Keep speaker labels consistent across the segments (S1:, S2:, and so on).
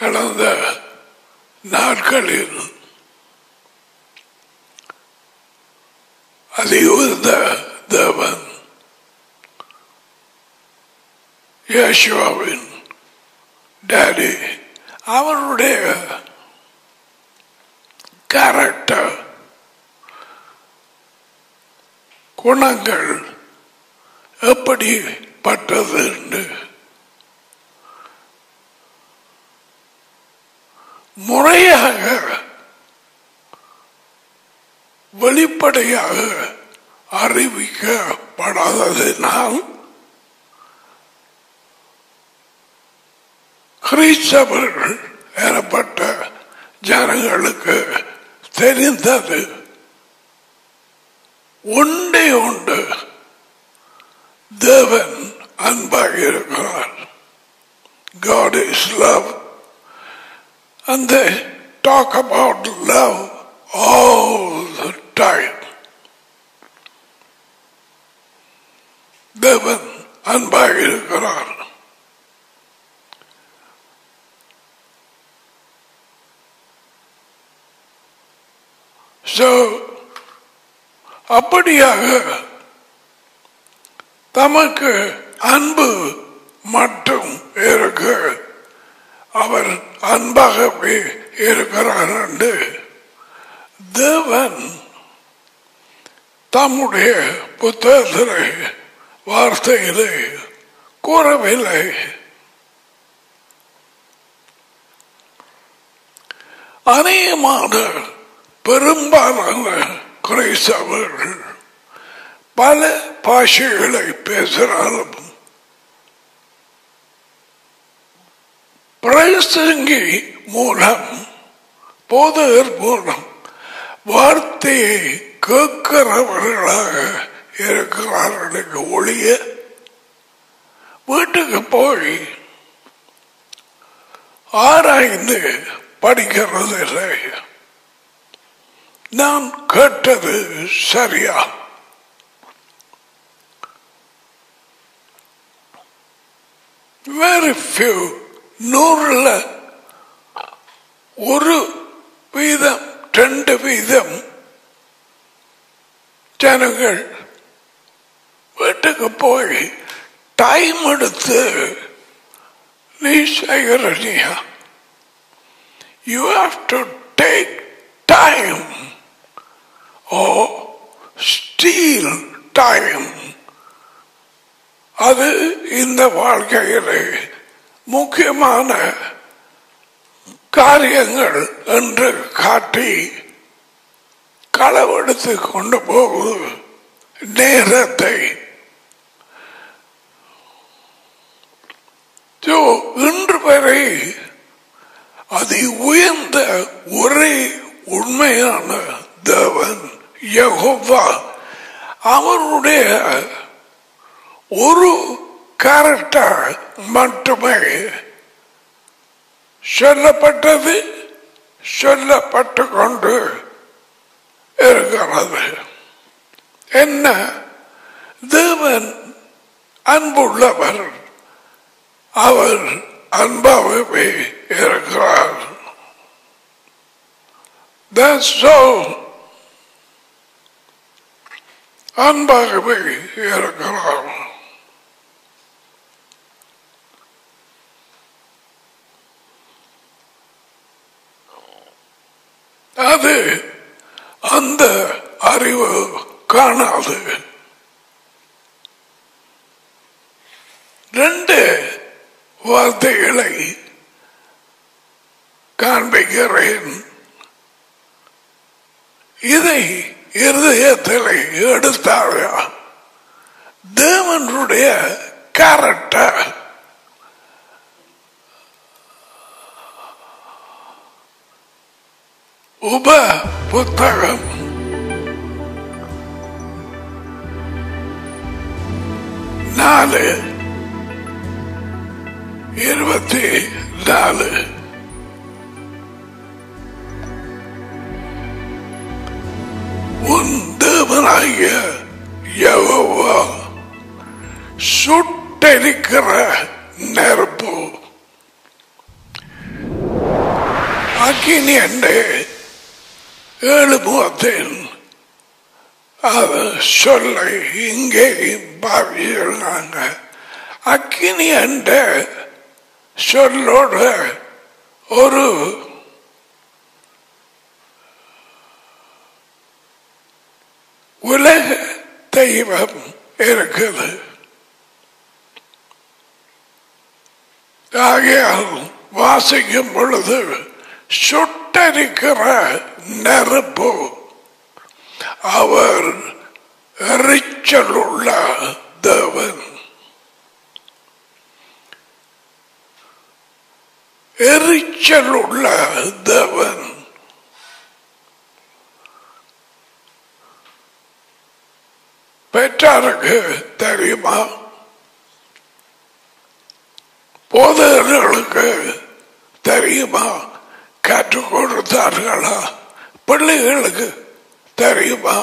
S1: கடந்த நாட்களில் அதிகுந்த தேவன் யேசுவாவின் டேடி அவருடைய கேரக்டர் குணங்கள் எப்படிப்பட்டது என்று முறையாக வெளிப்படையாக அறிவிக்கப்படாததினால் கிறிஸ்தவர்கள் எனப்பட்ட ஜனங்களுக்கு தெரிந்தது உண்டே உண்டு தேவன் அன்பாக இருக்கிறார் God is love and they talk about love all the time. தேவன் அன்பாக இருக்கிறார் So, அப்படியாக தமக்கு அன்பு மட்டும் இருக்கு அவர் அன்பாகவே இருக்கிறார் என்று தேவன் தம்முடைய புத்தகத்திலே வார்த்தையிலே கூறவில்லை அநேகமான பெரும்பாலான கிரைஸ்தவர்கள் பல பாஷைகளை பேசினாலும் பிரசங்கி மூலம் போதகர் மூலம் வார்த்தையை கேட்கிறவர்களாக இருக்கிறார்களுக்கு ஒழிய வீட்டுக்கு போய் ஆராய்ந்து படிக்கிறது இல்லை நான் கேட்டது சரியா வெரி ஃபியூ நூறுல ஒரு வீதம் ரெண்டு வீதம் ஜனங்கள் வீட்டுக்கு போய் டைம் எடுத்து நீ செய்கிறனியா you have to take time oh steal time அது இந்த வாழ்க்கையிலே முக்கியமான காரியங்கள் என்று காட்டி களவெடுத்து கொண்டு போகுது நேரத்தை So, இன்று வரை அதி உயர்ந்த ஒரே உண்மையான தேவன் யெகோவா அவருடைய ஒரு கேரக்டர் மட்டுமே சொல்லப்பட்டது சொல்லப்பட்டு கொண்டு இருக்கிறது என்ன தேவன் அன்புள்ளவர் அவர் அன்பாகவே இருக்கிறார் That's so. அன்பாகவே இருக்கிறார் அது அந்த அறிவு காணாது ரெண்டு வார்த்தைகளை காண்பிக்கிறேன் இதை இருதயத்தில் எடுத்தாங்க தேவனுடைய கேரக்டர் உப புத்தகம் நாலு இருபத்தி நாலு உன் தேவனாகிய யெகோவா சுட்டெரிக்கிற நெருப்பு அக்கினி என்று ஏழு முகத்தில் அது சொல்லை இங்கே பாவியிருந்தாங்க அக்கினி என்ற சொல்லோட ஒரு உலக தெய்வம் இருக்குது ஆகையால் வாசிக்கும் பொழுது சுட்டரிக்கிற நெருப்பு அவர் எரிச்சலுள்ள தேவன் எரிச்சலுள்ள தேவன் பெற்றாருக்கு தெரியுமா போதகர்களுக்கு தெரியுமா கற்றுக் கொடுத்தார்களா பிள்ளைகளுக்கு தெரியுமா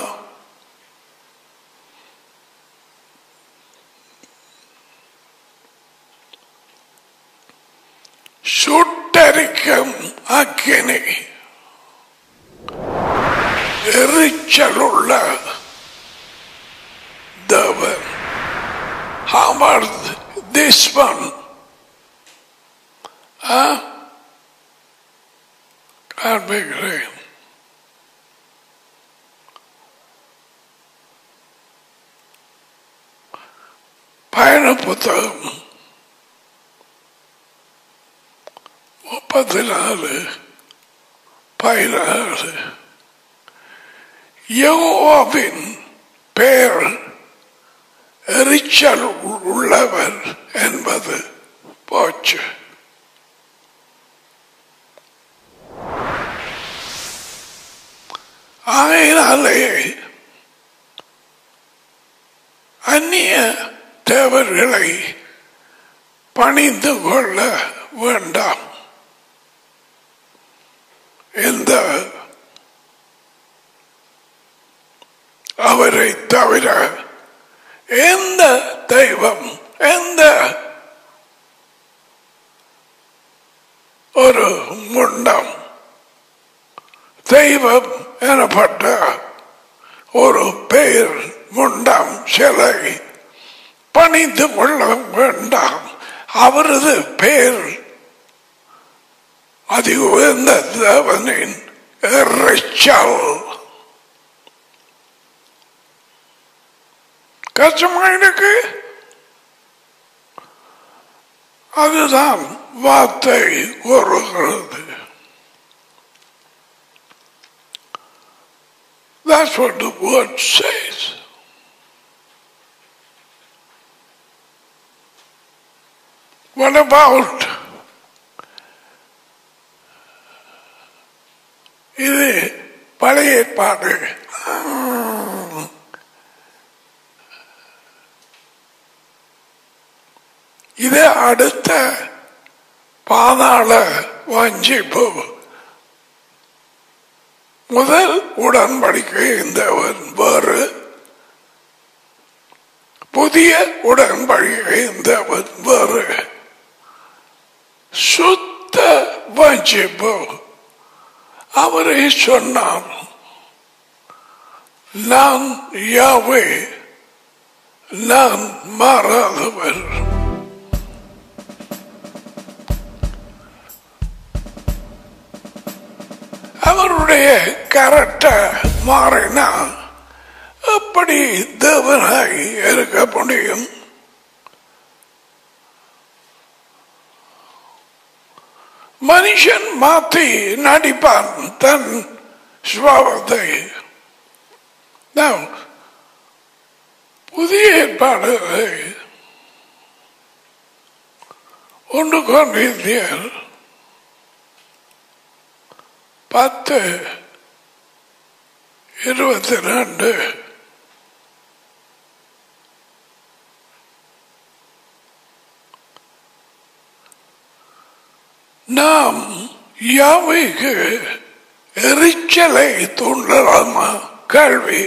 S1: சுட்டரிக்கும் அக்கினி எரிச்சலுள்ள தேவன் How about this one? Huh? காண்பிக்கிறேன் பயண புத்தகம் முப்பத்தி நாலு பதினாறு யோவாவின் பெயர் எரிச்சல் உள்ளவர் என்பது போச்சு ஆகையினாலே அந்நிய தேவர்களை பணிந்து கொள்ள வேண்டாம் இந்த அவரை தவிர எந்த தெய்வம் எந்த ஒரு முண்டம் தெய்வம் எனப்பட்ட ஒரு பெயர் முண்டாம் சிலை பணிந்து கொள்ள வேண்டாம் அவரது பெயர் அதி உயர்ந்த தேவனின் இறைச்சல் கஷ்டமா இருக்கு அதுதான் வார்த்தை கூறுகிறது That's what the word says. What about இது பழைய ஏற்பாடு இது அடுத்த பாதாள வஞ்சிப்பு முதல் உடன்படிக்கை இந்தவன் வேறு புதிய உடன்படிக்கை இந்தவன் வேறு சுத்த வஞ்சிப்பு அவரே சொன்னான் நான் யாவே நான் மாறாதவர் அவருடைய கரட்ட மாறினா எப்படி தேவனாய் இருக்க முடியும் மனுஷன் மாத்தி நடிப்பான் தன் சுபாவத்தை Now, புதிய ஏற்பாடு ஒன்று கொண்டிருந்தீர் பத்து இருபத்தி ரெண்டு நாம் யாவைக்கு எரிச்சலை தூண்டலாமா கேள்வி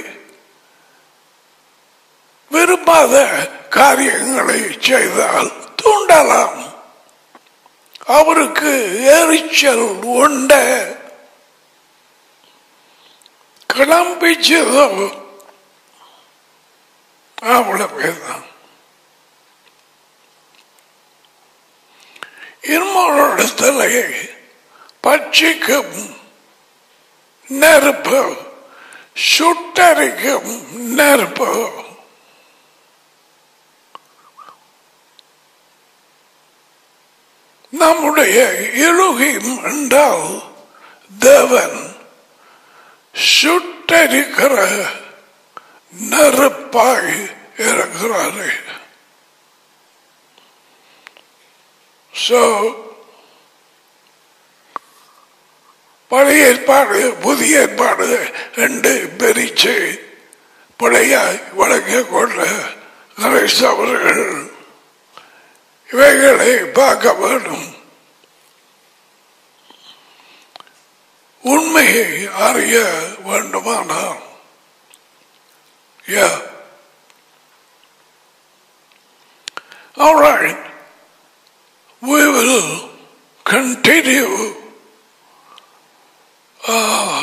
S1: விரும்பாத காரியங்களை செய்தால் தூண்டலாம் அவருக்கு எரிச்சல் உண்ட கிளம்பிச்சதோ அவ்வளவுதான் இன்னொரு இடத்துல பட்சிக்கும் நெருப்பு சுட்டரிக்கும் நெருப்பு நம்முடைய இழுகிம் என்றால் தேவன் சுட்டரிக்கிற நெருப்பாய் இருக்கிறாரு ஸோ பழைய ஏற்பாடு புதிய ஏற்பாடு ரெண்டு பிரிச்சு பிழையாய் வழங்கிக் கொண்ட கிறிஸ்தவர்கள் இவைகளை பார்க்க வேண்டும் உண்மையை அறிய வேண்டுமானால் Yeah. All right. We will continue uh,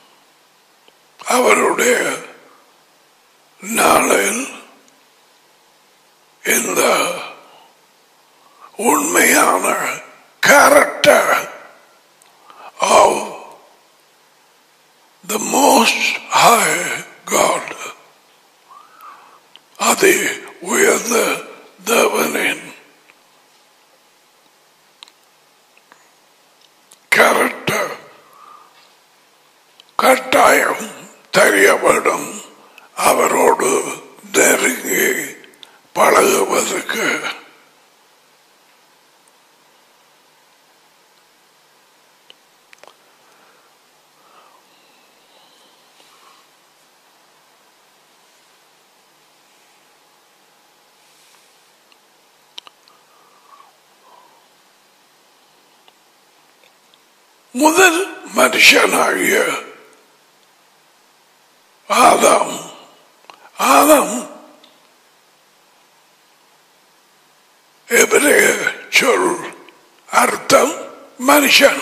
S1: அவருடைய நாளில் இந்த உண்மையான character of the most high God அது உயர்ந்த தேவனின் கேரக்டர் கட்டாயம் தெரியப்படும் அவரோடு நெருங்கி பழகுவதற்கு முதல் மனுஷனாகிய ஆதாம் ஆதாம் எபிரேய சொல் அர்த்தம் மனுஷன்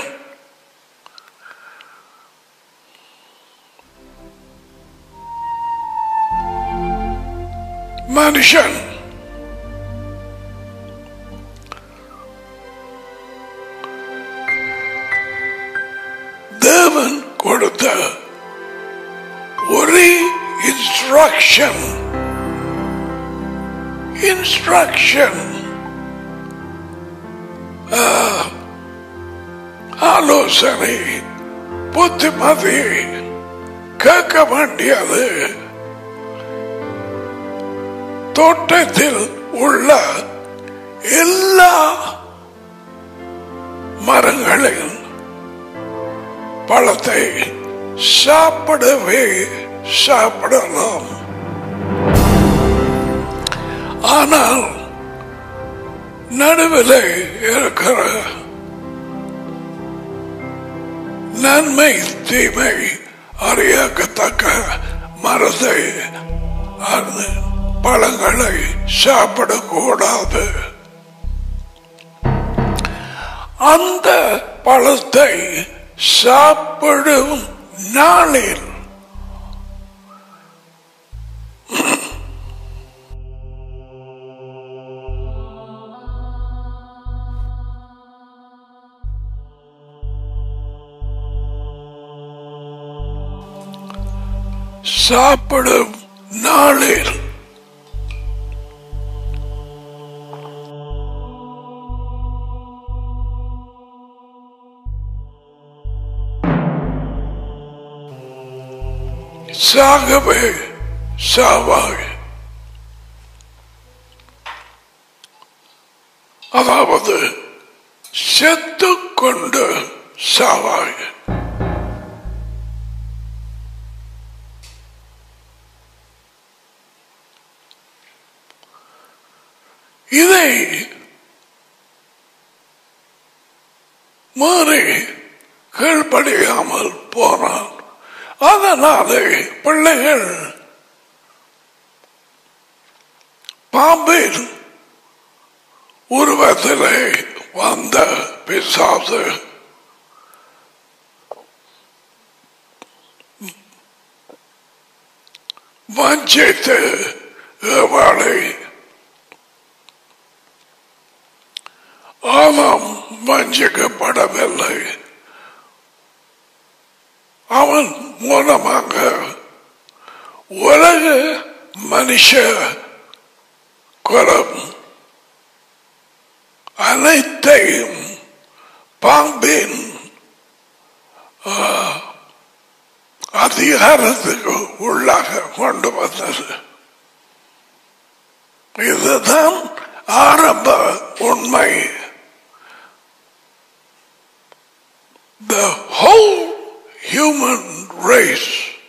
S1: மனுஷன் தேவன் கொடுத்த ஒரே இன்ஸ்ட்ரக்ஷன் இன்ஸ்ட்ரக்ஷன் ஆலோசனை புத்திமதி கேட்க வேண்டியது தோட்டத்தில் உள்ள எல்லா மரங்களையும் பழத்தை சாப்பிடவே சாப்பிடலாம் ஆனால் நடுவில் இருக்கிற நன்மை தீமை அறியத்தக்க மரத்தை அந்த பழங்களை சாப்பிடக்கூடாது அந்த பழத்தை சாப்பிடும் நாளில் சாப்பிடும் நாளில் சாகவே சாவாய் அதாவது செத்து கொண்டு சாவாய் இதை மாறி கீழ்ப்படியாமல் போனான் அதனாலே பிள்ளைகள் பாம்பின் உருவத்திலே வந்த பிசாசு வஞ்சித்து ஏவாளை ஆமாம் வஞ்சிக்கப்படவில்லை அவன் மூலமாக உலக மனுஷ குலம் அனைத்தையும் பாம்பின் ஆ, அதிகாரத்துக்கு உள்ளாக கொண்டு வந்தது இதுதான் ஆரம்ப உண்மை The whole human race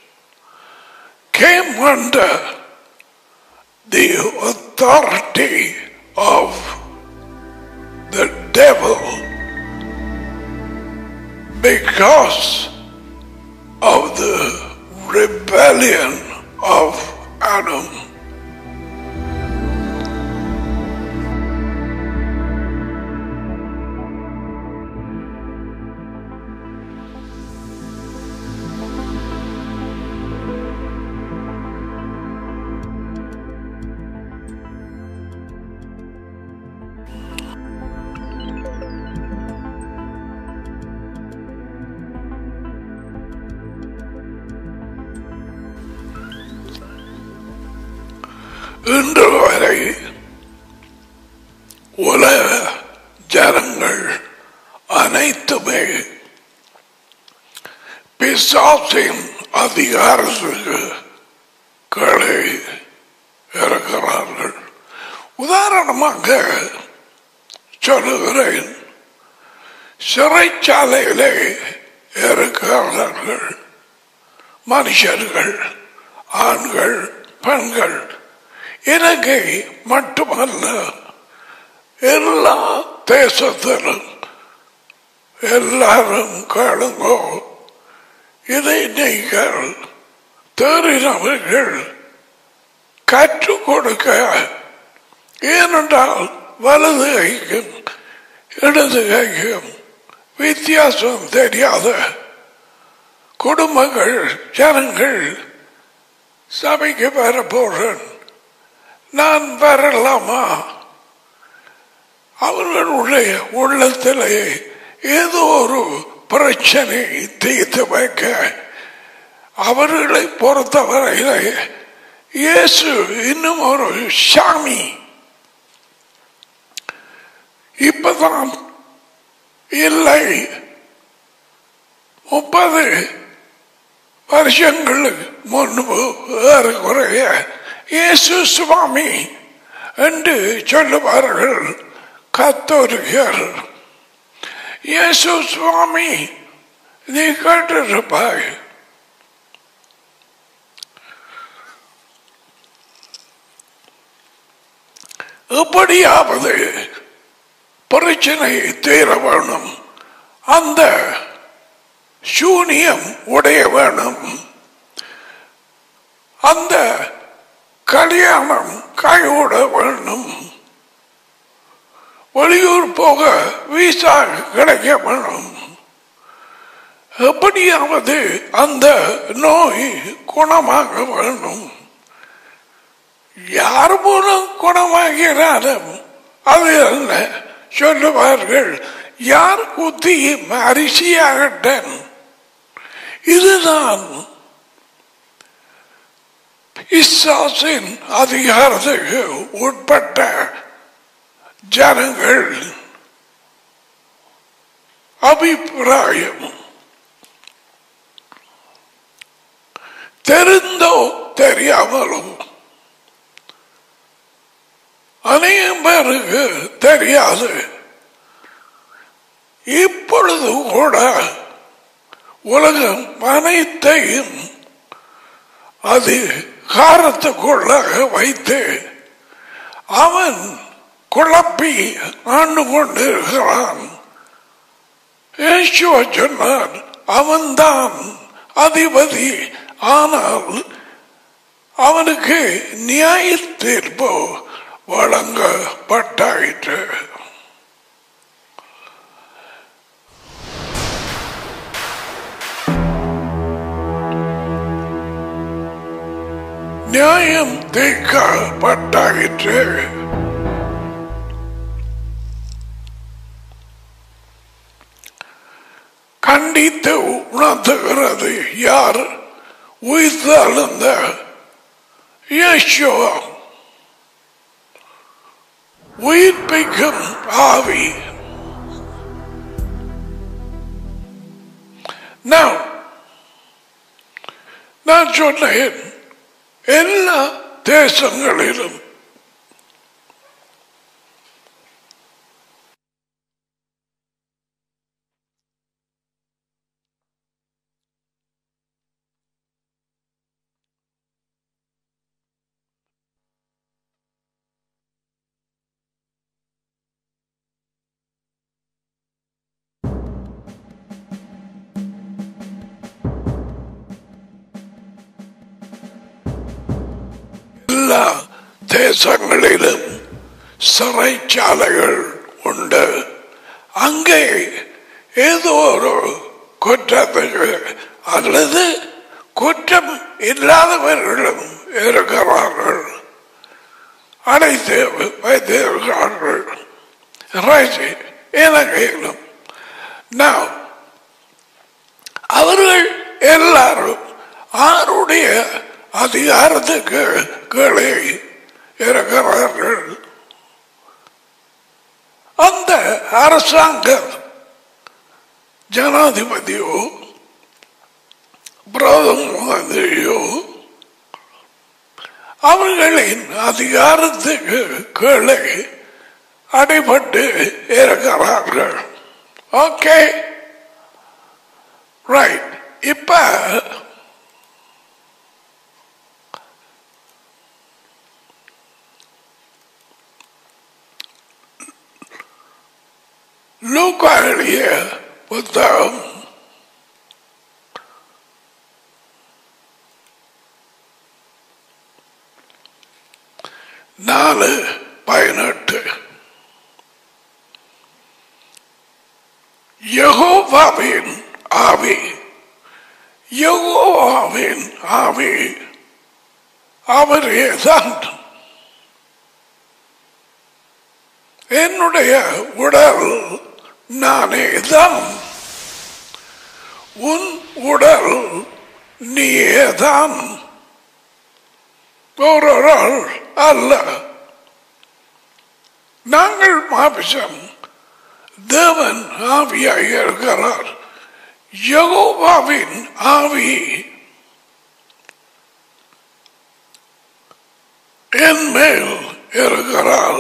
S1: came under the authority of the devil because of the rebellion of Adam. இன்று வரை உலக ஜனங்கள் அனைத்துமே பிசாசின் அதிகாரத்துக்கு கீழே இருக்கிறார்கள் உதாரணமாக சொல்லுகிறேன் சிறைச்சாலையிலே இருக்கிறார்கள் மனுஷர்கள் ஆண்கள் பெண்கள் இலங்கை மட்டுமல்ல எல்லா தேசத்திலும் எல்லாரும் கேளுங்கோ இதை நீங்கள் தேறினவர்கள் கற்றுக் கொடுக்க ஏனென்றால் வலது கைக்கும் இடது கைக்கும் வித்தியாசம் தெரியாத குடும்பங்கள் ஜனங்கள் சபைக்கு வர போறேன் நான் வரலாமா அவர்களுடைய உள்ளத்திலே ஏதோ ஒரு பிரச்சனை தீர்த்து வைக்க அவர்களை பொறுத்தவரையிலே இயேசு இன்னும் ஒரு சாமி இப்பதான் இல்லை முப்பது வருஷங்களுக்கு முன்பு ஏறக்குறைய இயேசு சுவாமி என்று சொல்லுவார்கள் கத்தோலிக்கர் இயேசு சுவாமி நீ கேட்டிருப்பாய் எப்படியாவது பிரச்சனை தீர வேணும் அந்த சூனியம் உடைய வேணும் அந்த கல்யாணம் கைவிட வேணும் வெளியூர் போக விசா கிடைக்க வேணும் எப்படியாவது அந்த நோய் குணமாக வேணும் யார் மூலம் குணமாகிறாலும் அது என்ன சொல்லுவார்கள் யார் குத்தியும் அரிசியாகட்டன் இதுதான் பிசாசின் அதிகாரத்துக்கு உட்பட்ட ஜனங்கள் அபிப்பிராயம் தெரிந்தோ தெரியாமலோ அநேகம் பேருக்கு தெரியாது இப்பொழுது கூட உலகம் அனைத்தையும் அது காரத்துக்குள்ளாக வைத்து அவன் குழப்பி ஆண்டு கொண்டிருக்கிறான் இயேசுவ சொன்னார் அவன்தான் அதிபதி ஆனால் அவனுக்கு நியாய தீர்ப்பு வழங்கப்பட்டாயிற்று நியாயம் தீர்க்கப்பட்டாயிற்று கண்டித்து உணர்த்துகிறது யார் உயிர்த்தெழுந்த இயேசுவா உயிர்ப்பிக்கும் ஆவி Now, நான் சொன்னேன் எல்லா தேசங்களிலும் எல்லா தேசங்களிலும் சிறைச்சாலைகள் உண்டு அங்கே ஏதோ ஒரு குற்றத்துக்கு அல்லது குற்றம் இல்லாதவர்களும் இருக்கிறார்கள் அடைத்து வைத்திருக்கிறார்கள் ரைட்டு இலங்கையிலும் Now, அவர்கள் எல்லாரும் ஆருடைய அதிகாரத்துக்கு கீழே இருக்கிறார்கள் அந்த அரசாங்கம் ஜனாதிபதியோ பிரதம மந்திரியோ அவர்களின் அதிகாரத்துக்கு கீழே அடிபட்டு இருக்கிறார்கள் ஓகே ரைட் இப்ப லூக்கா எழுதிய புத்தகம் நாலு பதினெட்டு யகோவாவின் ஆவி யகோவாவின் ஆவி அவரே தான் என்னுடைய உடல் நானே தான் உன் உடல் நீயே தான் ஒரு ஆள் அல்ல நாங்கள் மாபிசம் தேவன் ஆவியாக இருக்கிறார் யகோவாவின் ஆவி என் மேல் இருக்கிறார்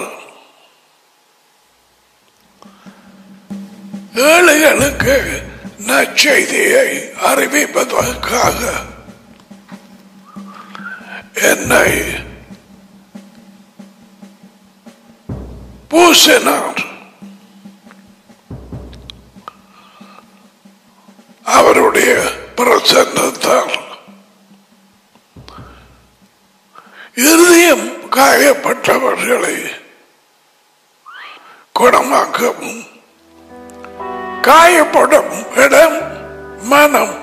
S1: ஏழைகளுக்கு நற்செய்தியை அறிவிப்பதற்காக என்னை பூசினார் அவருடைய பிரசன்னத்தால் இருதயம் காயப்பட்டவர்களை குணமாக்கவும் காயப்படும் இடம் மனம்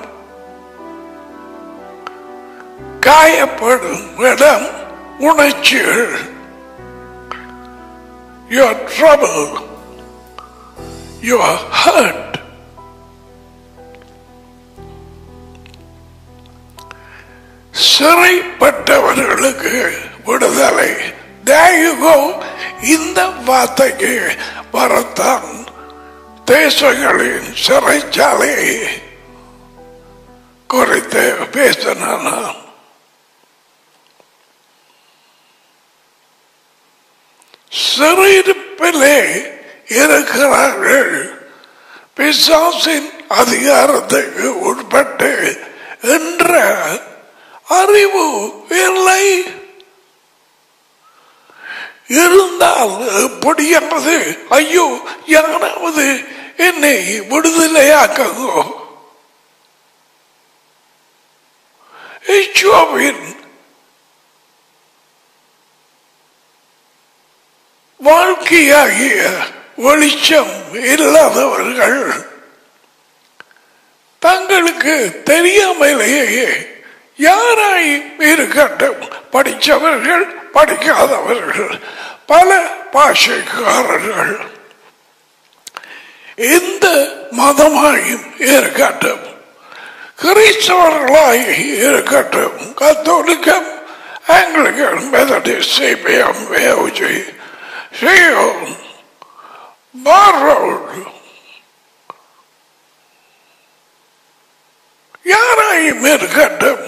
S1: காயப்படும் இடம் உணர்ச்சிகள் your trouble your hurt சிறைப்பட்டவர்களுக்கு விடுதலை There you go. இந்த வார்த்தைக்கு வரத்தான் தேசங்களின் சிறைச்சாலை குறித்து பேசினான் சிறையிருப்பிலே இருக்கிறார்கள் பிசாசின் அதிகாரத்துக்கு உட்பட்டு என்ற அறிவு இல்லை இருந்தால் எப்படியாவது ஐயோ யாராவது என்னை விடுதலையாக்கோ ஈச்சோவின் வாழ்க்கையாகிய வெளிச்சம் இல்லாதவர்கள் தங்களுக்கு தெரியாமலேயே யாராய் இருக்கட்டும் படித்தவர்கள் படிக்காதவர்கள் பல பாஷைக்காரர்கள் எந்த மதமாயும் இருக்கட்டும் கிறிஸ்தவர்களாய் இருக்கட்டும் கத்தோலிக்கம் Anglican Methodist CPM AOG Zion பார்ரோட் யாராயும் இருக்கட்டும்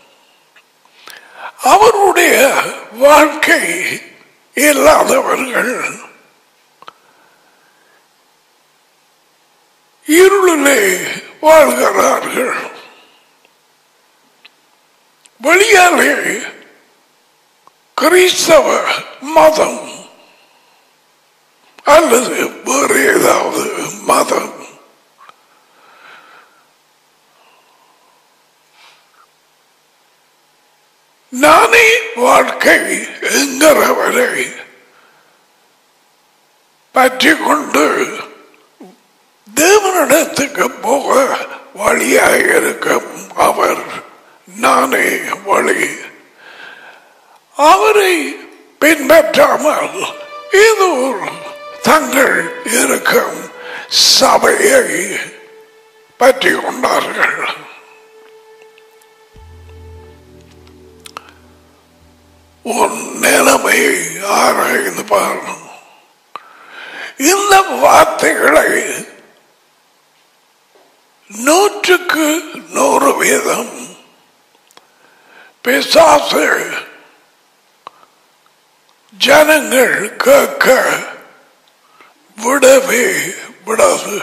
S1: அவருடைய வாழ்க்கை இல்லாதவர்கள் இருளிலே வாழ்கிறார்கள் வெளியாலே கிறிஸ்தவ மதம் அல்லது வேறு ஏதாவது மதம் நானே வாழ்க்கை என்கிறவரை பற்றி கொண்டு தேவனிடத்துக்கு போக வழியாக இருக்கும் அவர் நானே வழி அவரை பின்பற்றாமல் ஏதோ ஒரு தங்கள் இருக்கும் சபையை பற்றி கொண்டார்கள் உன் நிலைமையை ஆராய்ந்து பாருங்கள் இந்த வார்த்தைகளை நூற்றுக்கு நூறு வீதம் பிசாசு ஜனங்கள் கேட்க விடவே விடாது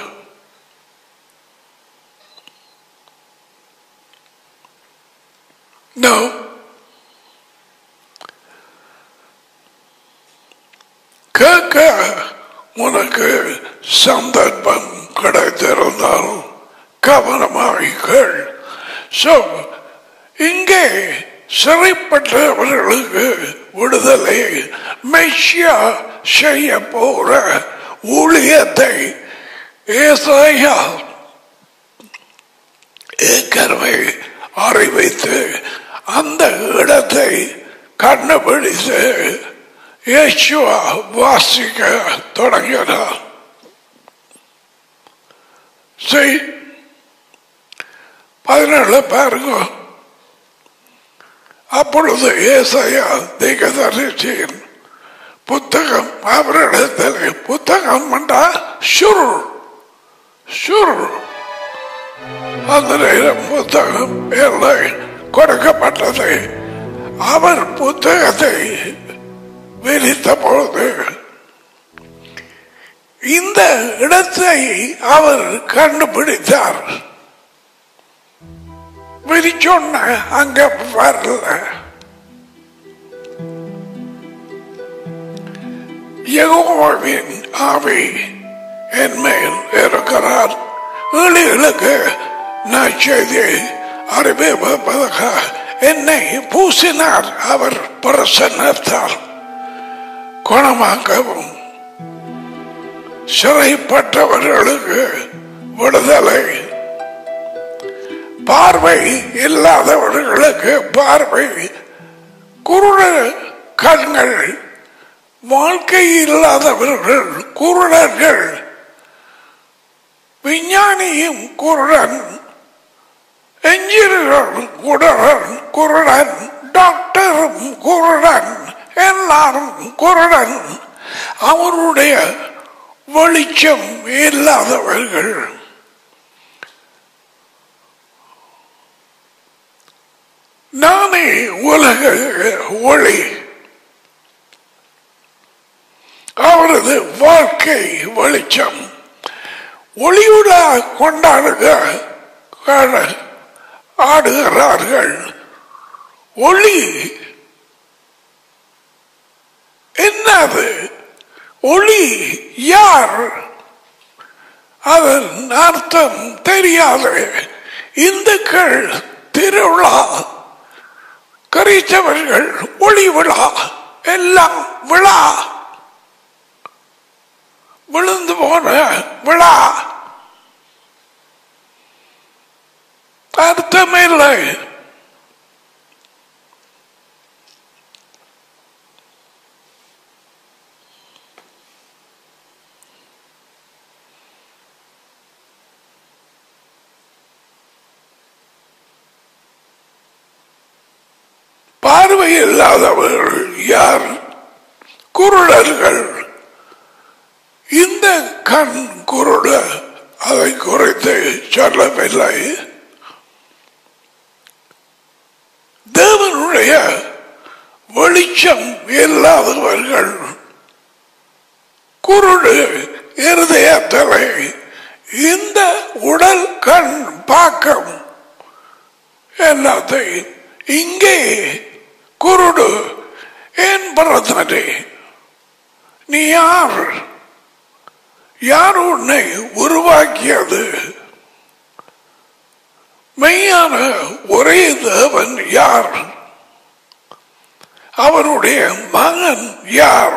S1: No. கேட்க உனக்கு சந்தர்ப்பம் கிடைத்திருந்தால் கவனமாக கேள் So, இங்கே சிறைப்பட்டவர்களுக்கு விடுதலை மெஷியா செய்ய போற ஊழியத்தை ஏசாயா ஏற்கனவே அறிவித்து அந்த இடத்தை கண்டுபிடித்து இயேசுவா வாசிக்க தொடங்கினார் செய் பதினேழு பாருங்க அப்பொழுது ஏசாயா தீகதரிசியின் புத்தகம் அவரிடத்தில் புத்தகம் என்றா சுருள் சுருள் அந்த நேரம் புத்தகம் இல்லை கொடுக்கப்பட்டது அவர் புத்தகத்தை விரித்த பொழுது இந்த இடத்தை அவர் கண்டுபிடித்தார் விரிச்சொன்ன அங்க வரல யெகோவாவின் ஆவி என் மேல் இருக்கிறார் ஏழைகளுக்கு நற்செய்தியை அறிவிப்பதாக என்னை பூசினார் அவர் பிரசன்னத்தால் குணமாக்கவும் சிறைப்பட்டவர்களுக்கு விடுதலை பார்வை இல்லாதவர்களுக்கு பார்வை குருட கண்கள் வாழ்க்கை இல்லாதவர்கள் குருடர்கள் விஞ்ஞானியும் குருடன் என்ஜினியரும் குருடன் குருடன் டாக்டரும் குருடன் எல்லாரும் குருடன் அவருடைய வெளிச்சம் இல்லாதவர்கள் நானே உலக ஒளி அவரது வாழ்க்கை வெளிச்சம் ஒளியுடா கொண்டாடுக ஆடுகிறார்கள் ஒளி என்னது ஒளி யார் அதன் அர்த்தம் தெரியாது இந்துக்கள் திருவிழா கரிச்சவர்கள் ஒளி விழா எல்லாம் விழா விழுந்து போன விழா அர்த்தமில்லை பார்வை இல்லாதவர்கள் யார் குருடர்கள் இந்த கண் குருட அதை குறித்து சொல்லவில்லை தேவனுடைய வெளிச்சம் இல்லாதவர்கள் குருடு இருதயத்தலை இந்த உடல் கண் பாக்கம் எல்லாத்தையும் இங்கே குருடு ஏன் பிறந்தனே நீ யார் யார் உன்னை உருவாக்கியது மெய்யான ஒரே தேவன் யார் அவருடைய மகன் யார்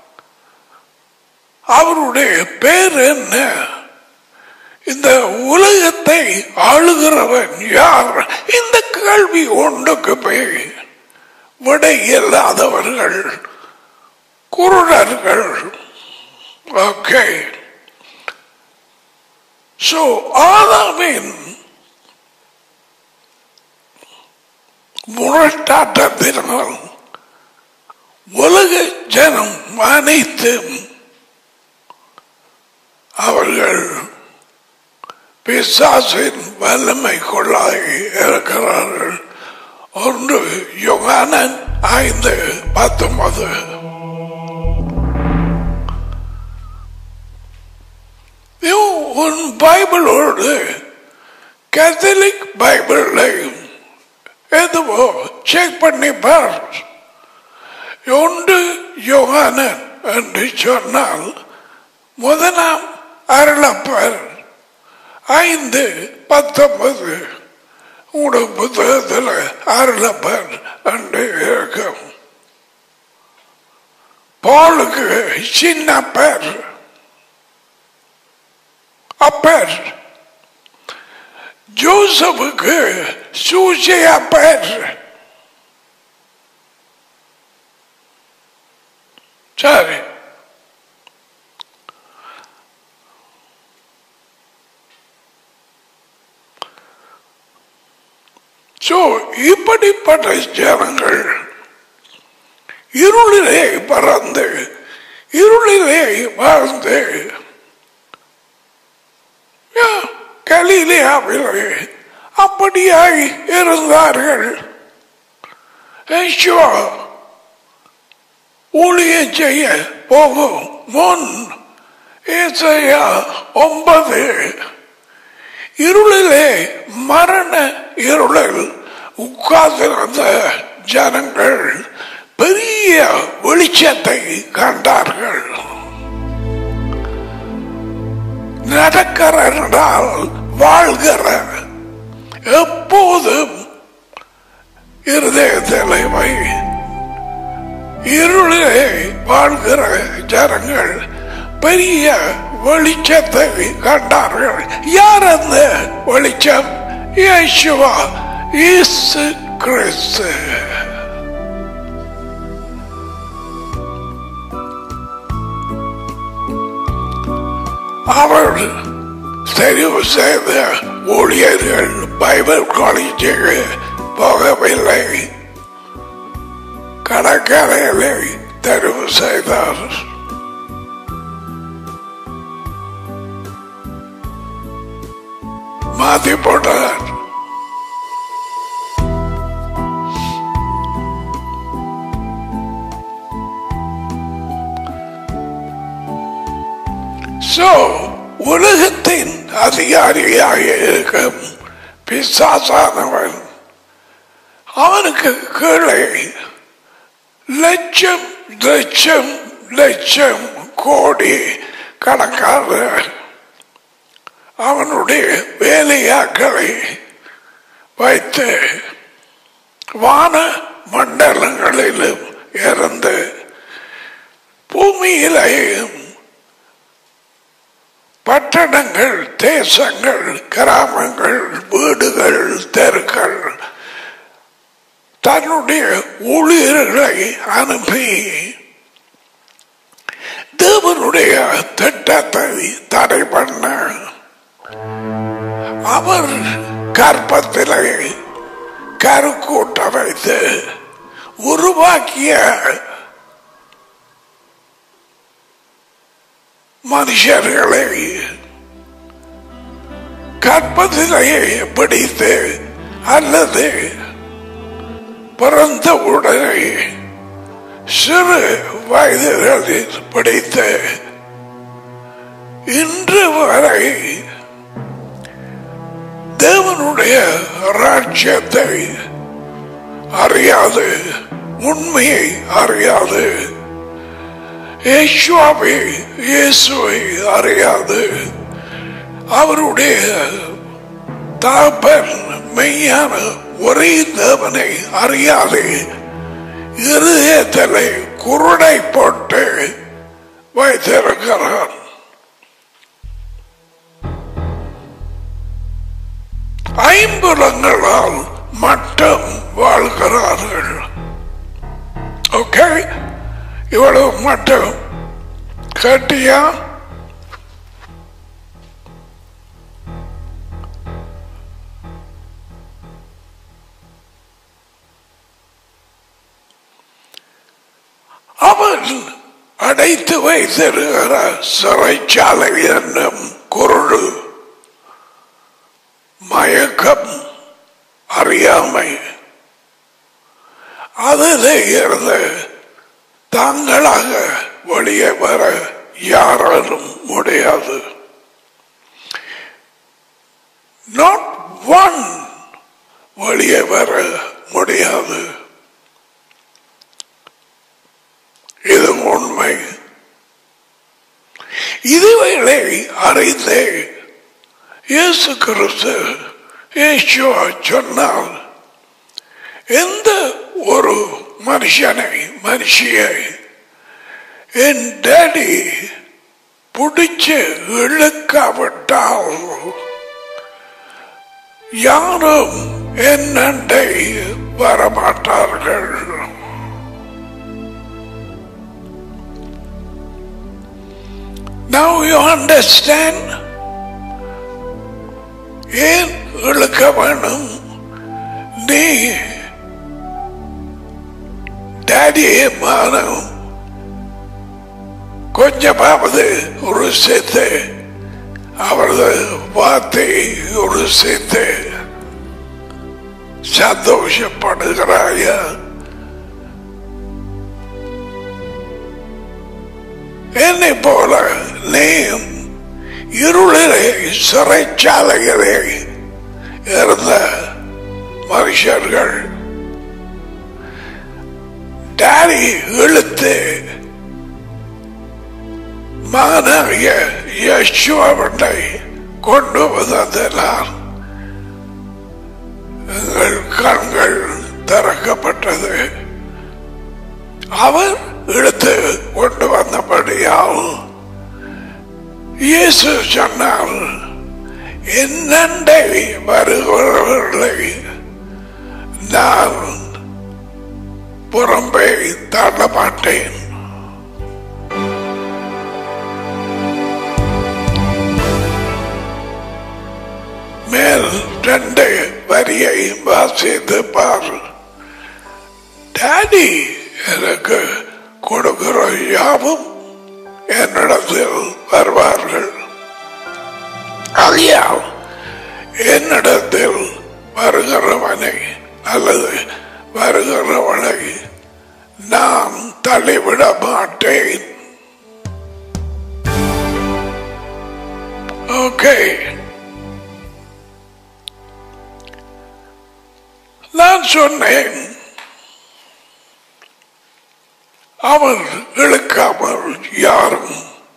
S1: அவருடைய பேர் என்ன இந்த உலகத்தை ஆளுகிறவன் யார் இந்த கேள்வி ஒன்றுக்கு போய் விடை இல்லாதவர்கள் குருடர்கள் ஓகே சோ ஆதாமின் முரட்டாட்டத்தினால் உலக ஜனம் அனைத்தும் அவர்கள் பிசாசின் வல்லமை கொள்ளாய் இருக்கிறார்கள் ஒன்று யுகானன் ஐந்து பத்தொன்பது உன் பைபிளோடு கேத்தலிக் பைபிளையும் எதுவோ செக் பண்ணி பார் ஒன்று யோகானன் என்று சொன்னால் முதலாம் அருளப்பர் ஐந்து பத்தொன்பது உங்களோட புத்தகத்தில் அருளப்பர் என்று இருக்கும் பாலுக்கு சின்ன பேர் அப்பர் ஜோசப்புக்கு சூசை அப்பர் சரி சோ இப்படிப்பட்ட ஜனங்கள் இருளிலே பறந்து இருளிலே வாழ்ந்து கலிலேயாவிலே அப்படியாய் இருந்தார்கள் ஊழியம் செய்ய போகும் முன் ஏசையா ஒன்பது இருளிலே மரண இருளில் உட்கார்ந்திருந்த ஜனங்கள் பெரிய வெளிச்சத்தை கண்டார்கள் நடக்கிறால் வாழ்கிற எப்போதும் இருதயத்திலே வை இருளிலே வாழ்கிற ஜனங்கள் பெரிய வெளிச்சத்தை கண்டார்கள் யார் அந்த வெளிச்சம் இயேசுவா இயேசு கிறிஸ்து அவர் தெரிவு செய்த ஊழியர்கள் பைபிள் காலேஜுக்கு போகவில்லை கடற்கரையிலே தெரிவு செய்தார் மாத்தி போட்டார் சோ உலகத்தின் அதிகாரியாக இருக்கும் பிசாசானவன் அவனுக்கு கீழே லட்சம் லட்சம் லட்சம் கோடி கணக்கான அவனுடைய வேலையாக்களை வைத்து வான மண்டலங்களிலும் இருந்து பூமியிலேயும் பட்டணங்கள் தேசங்கள் கிராமங்கள் வீடுகள் தெருக்கள் தன்னுடைய ஊழியர்களை அனுப்பி தேவனுடைய திட்டத்தை தடை பண்ண அவர் கற்பத்திலே கருக்கூட்ட வைத்து உருவாக்கிய மனுஷர்களை கற்பதிலேயே பிடித்து அல்லது பிறந்த உடனே சிறு வயதுகளில் பிடித்த இன்று வரை தேவனுடைய ராஜ்யத்தை அறியாது உண்மையை அறியாது இயேசுவை இயேசுவை அறியாது அவருடைய தாப்பன் மெய்யான ஒரே தேவனை அறியாது இருதயத்திலே குருடை போட்டு வைத்திருக்கிறார் ஐம்புலங்களால் மட்டும் வாழ்கிறார்கள் ஓகே இவ்வளவு மட்டும் கேட்டியா அவன் அடைத்து வைத்திருக்கிற சிறைச்சாலை என்னும் குருடு மயக்கம் அறியாமை அதில் இருந்து தாங்களாக வெளியே வர யாராலும் முடியாது நாட் ஒன் வெளியே வர முடியாது இது உண்மை இதுவேளை அறிந்தே இயேசு கிறிஸ்து இயேசுவா சொன்னால் எந்த ஒரு மனுஷனை மனுஷியை என் டேடி பிடிச்சு இழுக்காவிட்டால் யாரும் என்னண்டை வரமாட்டார்கள் Now you understand ஏன் இழுக்க வேணும் நீ டேடியே மானம் கொஞ்சமாவது ஒரு சேர்த்து அவரது வார்த்தை ஒரு சேர்த்து சந்தோஷப்படுகிறாயா என்னை போல நீயும் இருளிலே சிறைச்சாலைகளே இருந்த மனுஷர்கள் டாடி இழுத்து மகனாகிய யசுவனை கொண்டு வந்ததெல்லாம் எங்கள் கண்கள் திறக்கப்பட்டது அவர் இழுத்து கொண்டு வந்தபடியால் இயேசு சொன்னால் என்னண்டை வருகிறவர்களை நான் புறம்பே தள்ள மாட்டேன் மேல் ரெண்டு வரியை வாசித்து பார் டாடி எனக்கு கொடுக்கிற யாவும் என்னிடத்தில் வருவார்கள் அழியால் என்னிடத்தில் வருகிறவனை அல்லது வருகிறவனை நான் தள்ளிவிட மாட்டேன் ஓகே நான் சொன்னேன் அவர் இழுக்காமல் யாரும்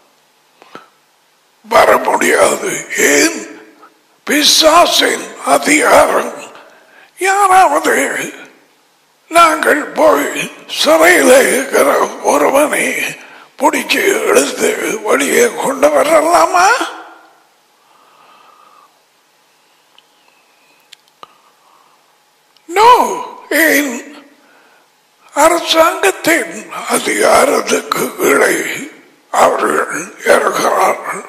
S1: வர முடியாது ஏன் பிசாசின் அதிகாரம் யாராவது நாங்கள் போய் சிறையில் இருக்கிற ஒருவனை பிடிச்சு எடுத்து வெளியே கொண்டு வரலாமா நோ ஏன் அரசாங்கத்தின் அதிகாரத்துக்கு கீழே அவர்கள் இருக்கிறார்கள்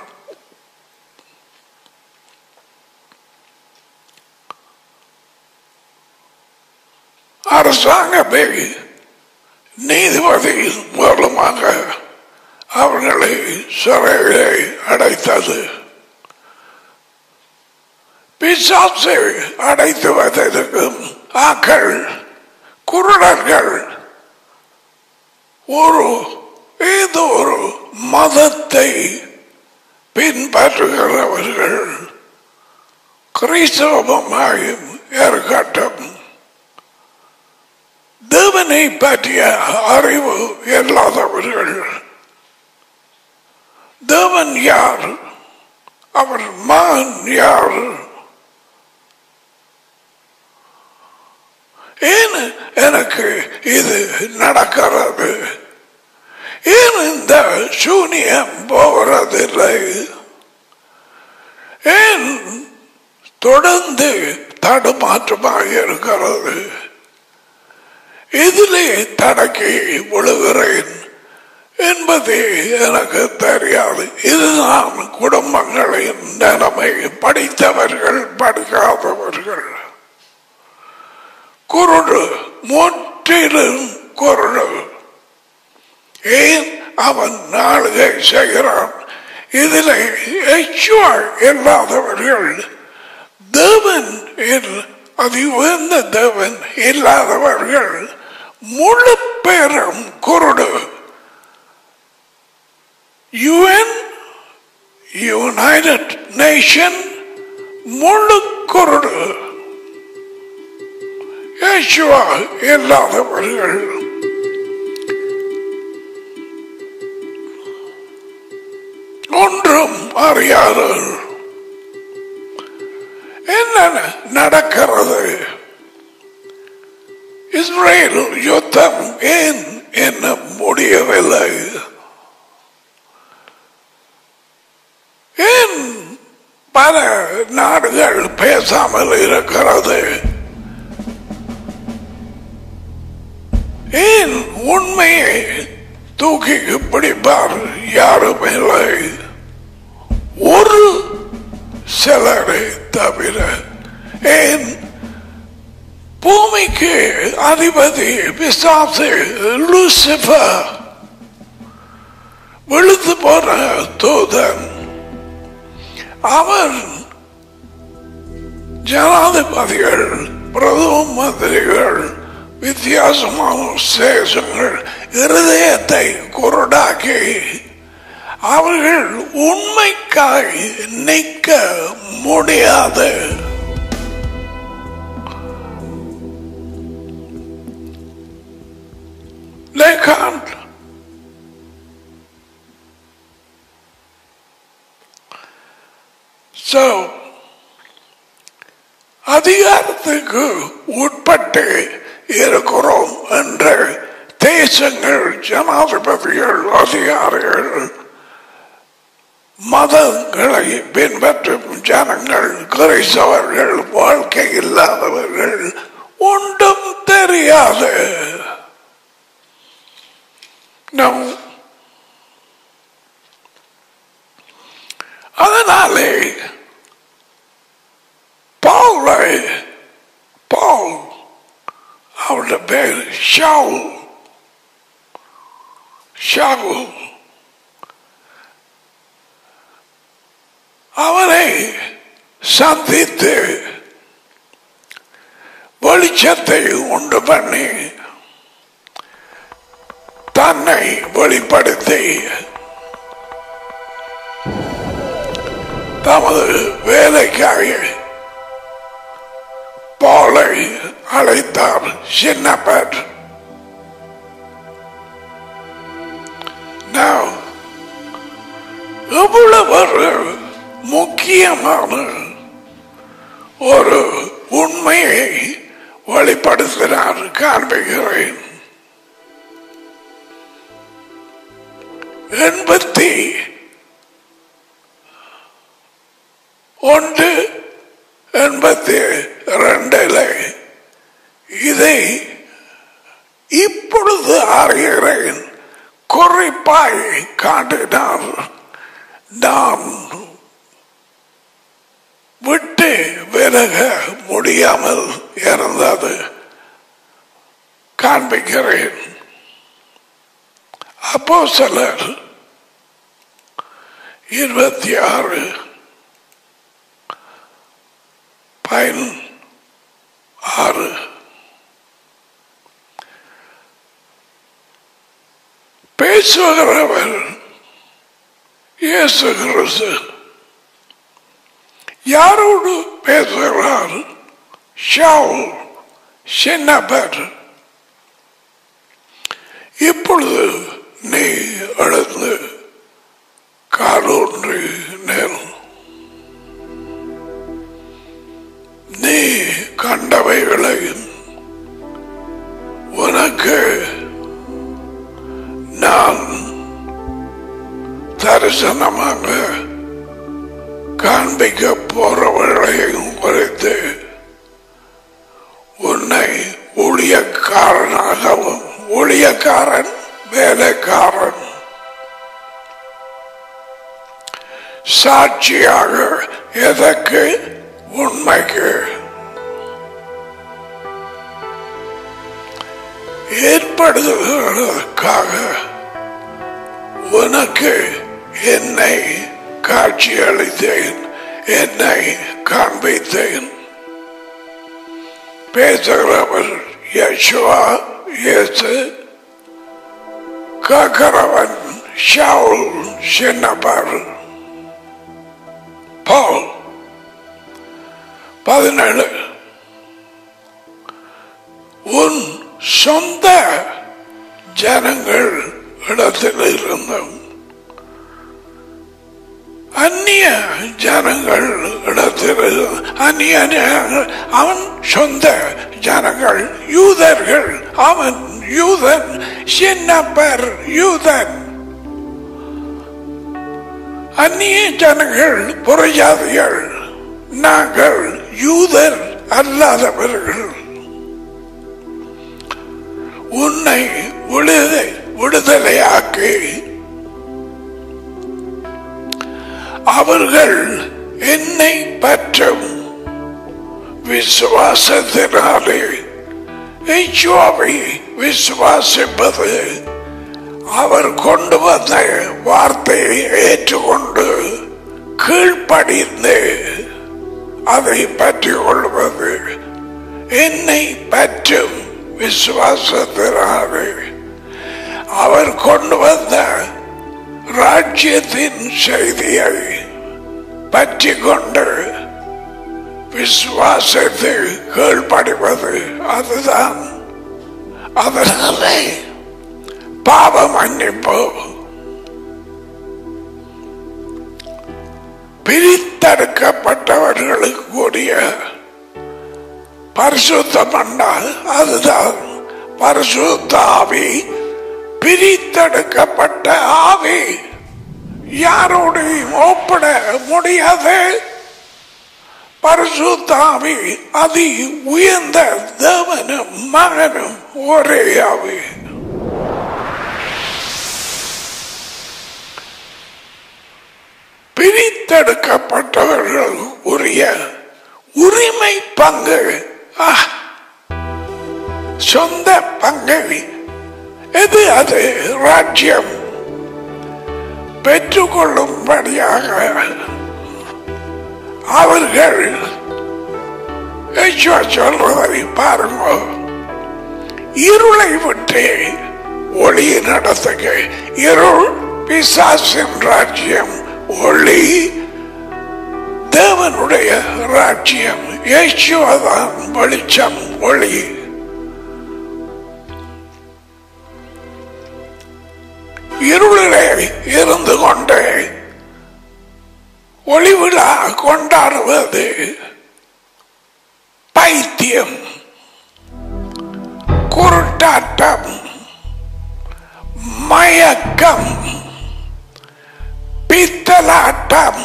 S1: அரசாங்கமே நீதிபதி மூலமாக அவர்களை சிறையிலே அடைத்தது பிசாசை அடைத்து வைத்ததற்கும் ஆக்கள் குருடர்கள் ஒரு ஏதோ ஒரு மதத்தை பின்பற்றுகிறவர்கள் கிறிஸ்தவமாயும் இருக்கட்டும் தேவனை பற்றிய அறிவு இல்லாதவர்கள் தேவன் யார் அவர் மகன் யார் ஏன் எனக்கு இது நடக்கிறது ஏன் இந்த சூனியம் போகிறதில்லை ஏன் தொடர்ந்து தடுமாற்றமாக இருக்கிறது இதிலே தடக்கி விழுகிறேன் என்பது எனக்கு தெரியாது இதுதான் குடும்பங்களின் நிலைமை படித்தவர்கள் படிக்காதவர்கள் குருடு முற்றிலும் குருடு ஏன் அவன் நாளுகை செய்கிறான் இதில் எச்சுவாள் இல்லாதவர்கள் தேவன் அதி உயர்ந்த தேவன் இல்லாதவர்கள் முழு பேரும் குருடு யுஎன் யுனைடெட் நேஷன் முழு குருடு யேசுவா இல்லாதவர்கள் ஒன்றும் அறியாதவர்கள் என்ன நடக்கிறது இஸ்ரேல் யுத்தம் ஏன் என்ன முடியவில்லை ஏன் பல நாடுகள் பேசாமல் இருக்கிறது ஏன் உண்மையை தூக்கி பிடிப்பார் யாரும் இல்லை ஒரு சிலரை தவிர ஏன் பூமிக்கு அதிபதி பிசாசு லூசிபர் விழுந்து போன தூதன் அவர் ஜனாதிபதிகள் பிரதம மந்திரிகள் வித்தியாசமான சேஷங்கள் இருதயத்தை குருடாக்கி அவர்கள் உண்மைக்காய் நிற்க முடியாது They can't. So, அதிகாரத்துக்கு உட்பட்டு இருக்கிறோம் என்ற தேசங்கள் ஜனாதிபதிகள் அதிகாரிகள் மதங்களை பின்பற்றும் ஜனங்கள் கிரைசவர்கள் வாழ்க்கை இல்லாதவர்கள் ஒன்றும் தெரியாது நம் அதனாலே பவுலை பவுல் அவருடைய பேர் ஷவுல் ஷவுல் அவரை சந்தித்து வெளிச்சத்தை உண்டு பண்ணி தன்னை வெளிப்படுத்தி தமது வேலைக்காக பாலை அழைத்தார் சின்னப்பர் Now, எவ்வளவு ஒரு முக்கியமான ஒரு உண்மையை வெளிப்படுத்தினார் காண்பிக்கிறேன் எண்பத்தி ஒன்று எண்பத்தி ரெண்டில் இதை இப்பொழுது அறிகிறேன் குறிப்பாய் காட்டினார் நான் விட்டு விலக முடியாமல் இருந்தது காண்பிக்கிறேன் அப்போ சிலர் இருபத்தி ஆறு பயன் ஆறு பேசுகிறவர் இயேசு கிறிஸ்து யாரோடு பேசுகிறார் ஷாவுல் சின்னபர் இப்பொழுது நீ எழுந்து காலூன்று நெல் நீ கண்டவைகளை உனக்கு நான் தரிசனமாக காண்பிக்க போறவர்களையும் குறித்து உன்னை ஊழியக்காரனாகவும் ஊழியக்காரன் வேலைக்காரன் சாட்சியாக எதற்கு உண்மைக்கு ஏற்படுத்துவதற்காக உனக்கு என்னை காட்சி அளித்தேன் என்னை காண்பித்தேன் பேசுகிறவர் யசுவா இயேசு காக்கிறவன் ஷவுல் சின்னப்பர் பால் பதினேழு உன் சொந்த ஜனங்கள் இடத்தில் இருந்தும் அந்நிய ஜனங்கள் இடத்தில் அந்நிய ஜனங்கள், அவன் சொந்த ஜனங்கள் யூதர்கள் அவன் யூதன் சின்னப்பர் யூதன் அந்நிய ஜனங்கள் புறஜாதிகள் நாங்கள் யூதர் அல்லாதவர்கள் உன்னை விடுதலை விடுதலையாக்கி அவர்கள் என்னை பற்றும் விசுவாசத்தினாலே இச்சுவாவை விசுவாசிப்பது அவர் கொண்டு வந்த வார்த்தையை ஏற்றுக்கொண்டு கீழ்ப்படிந்து அதை பற்றி கொள்வது என்னை பற்றும் விசுவாசத்தினாலே அவர் கொண்டு வந்த ராஜ்யத்தின் செய்தியை பற்றி கொண்டு விசுவாசத்தை கீழ்ப்படிவது அதுதான் அதனாலே பாவ மன்னிப்பு பிரித்தெடுக்கப்பட்டவர்களுக்கு கூடிய பரிசுத்தம் என்றால் அதுதான் பரிசுத்த ஆவி பிரித்தெடுக்கப்பட்ட ஆவி யாரோடையும் ஒப்பிட முடியாது பரிசுத்தாவி அதி உயர்ந்த தேவனும் மகனும் ஒரே ஆவி பிரித்தெடுக்கப்பட்டவர்கள் உரிய உரிமை பங்கு ஆ, சொந்த பங்கை எது அது ராஜ்யம் பெற்றுக்கொள்ளும்படியாக அவர்கள் யெகோவா சொல்வதை பாருங்க இருளை விட்டு ஒளி நடத்துக இருள் பிசாசின் ராஜ்யம் ஒளி தேவனுடைய ராஜ்யம் இயேசுவதான் வெளிச்சம் ஒளி இருளிலே இருந்து கொண்டு ஒளி விழா கொண்டாடுவது பைத்தியம் குருட்டாட்டம் மயக்கம் பித்தலாட்டம்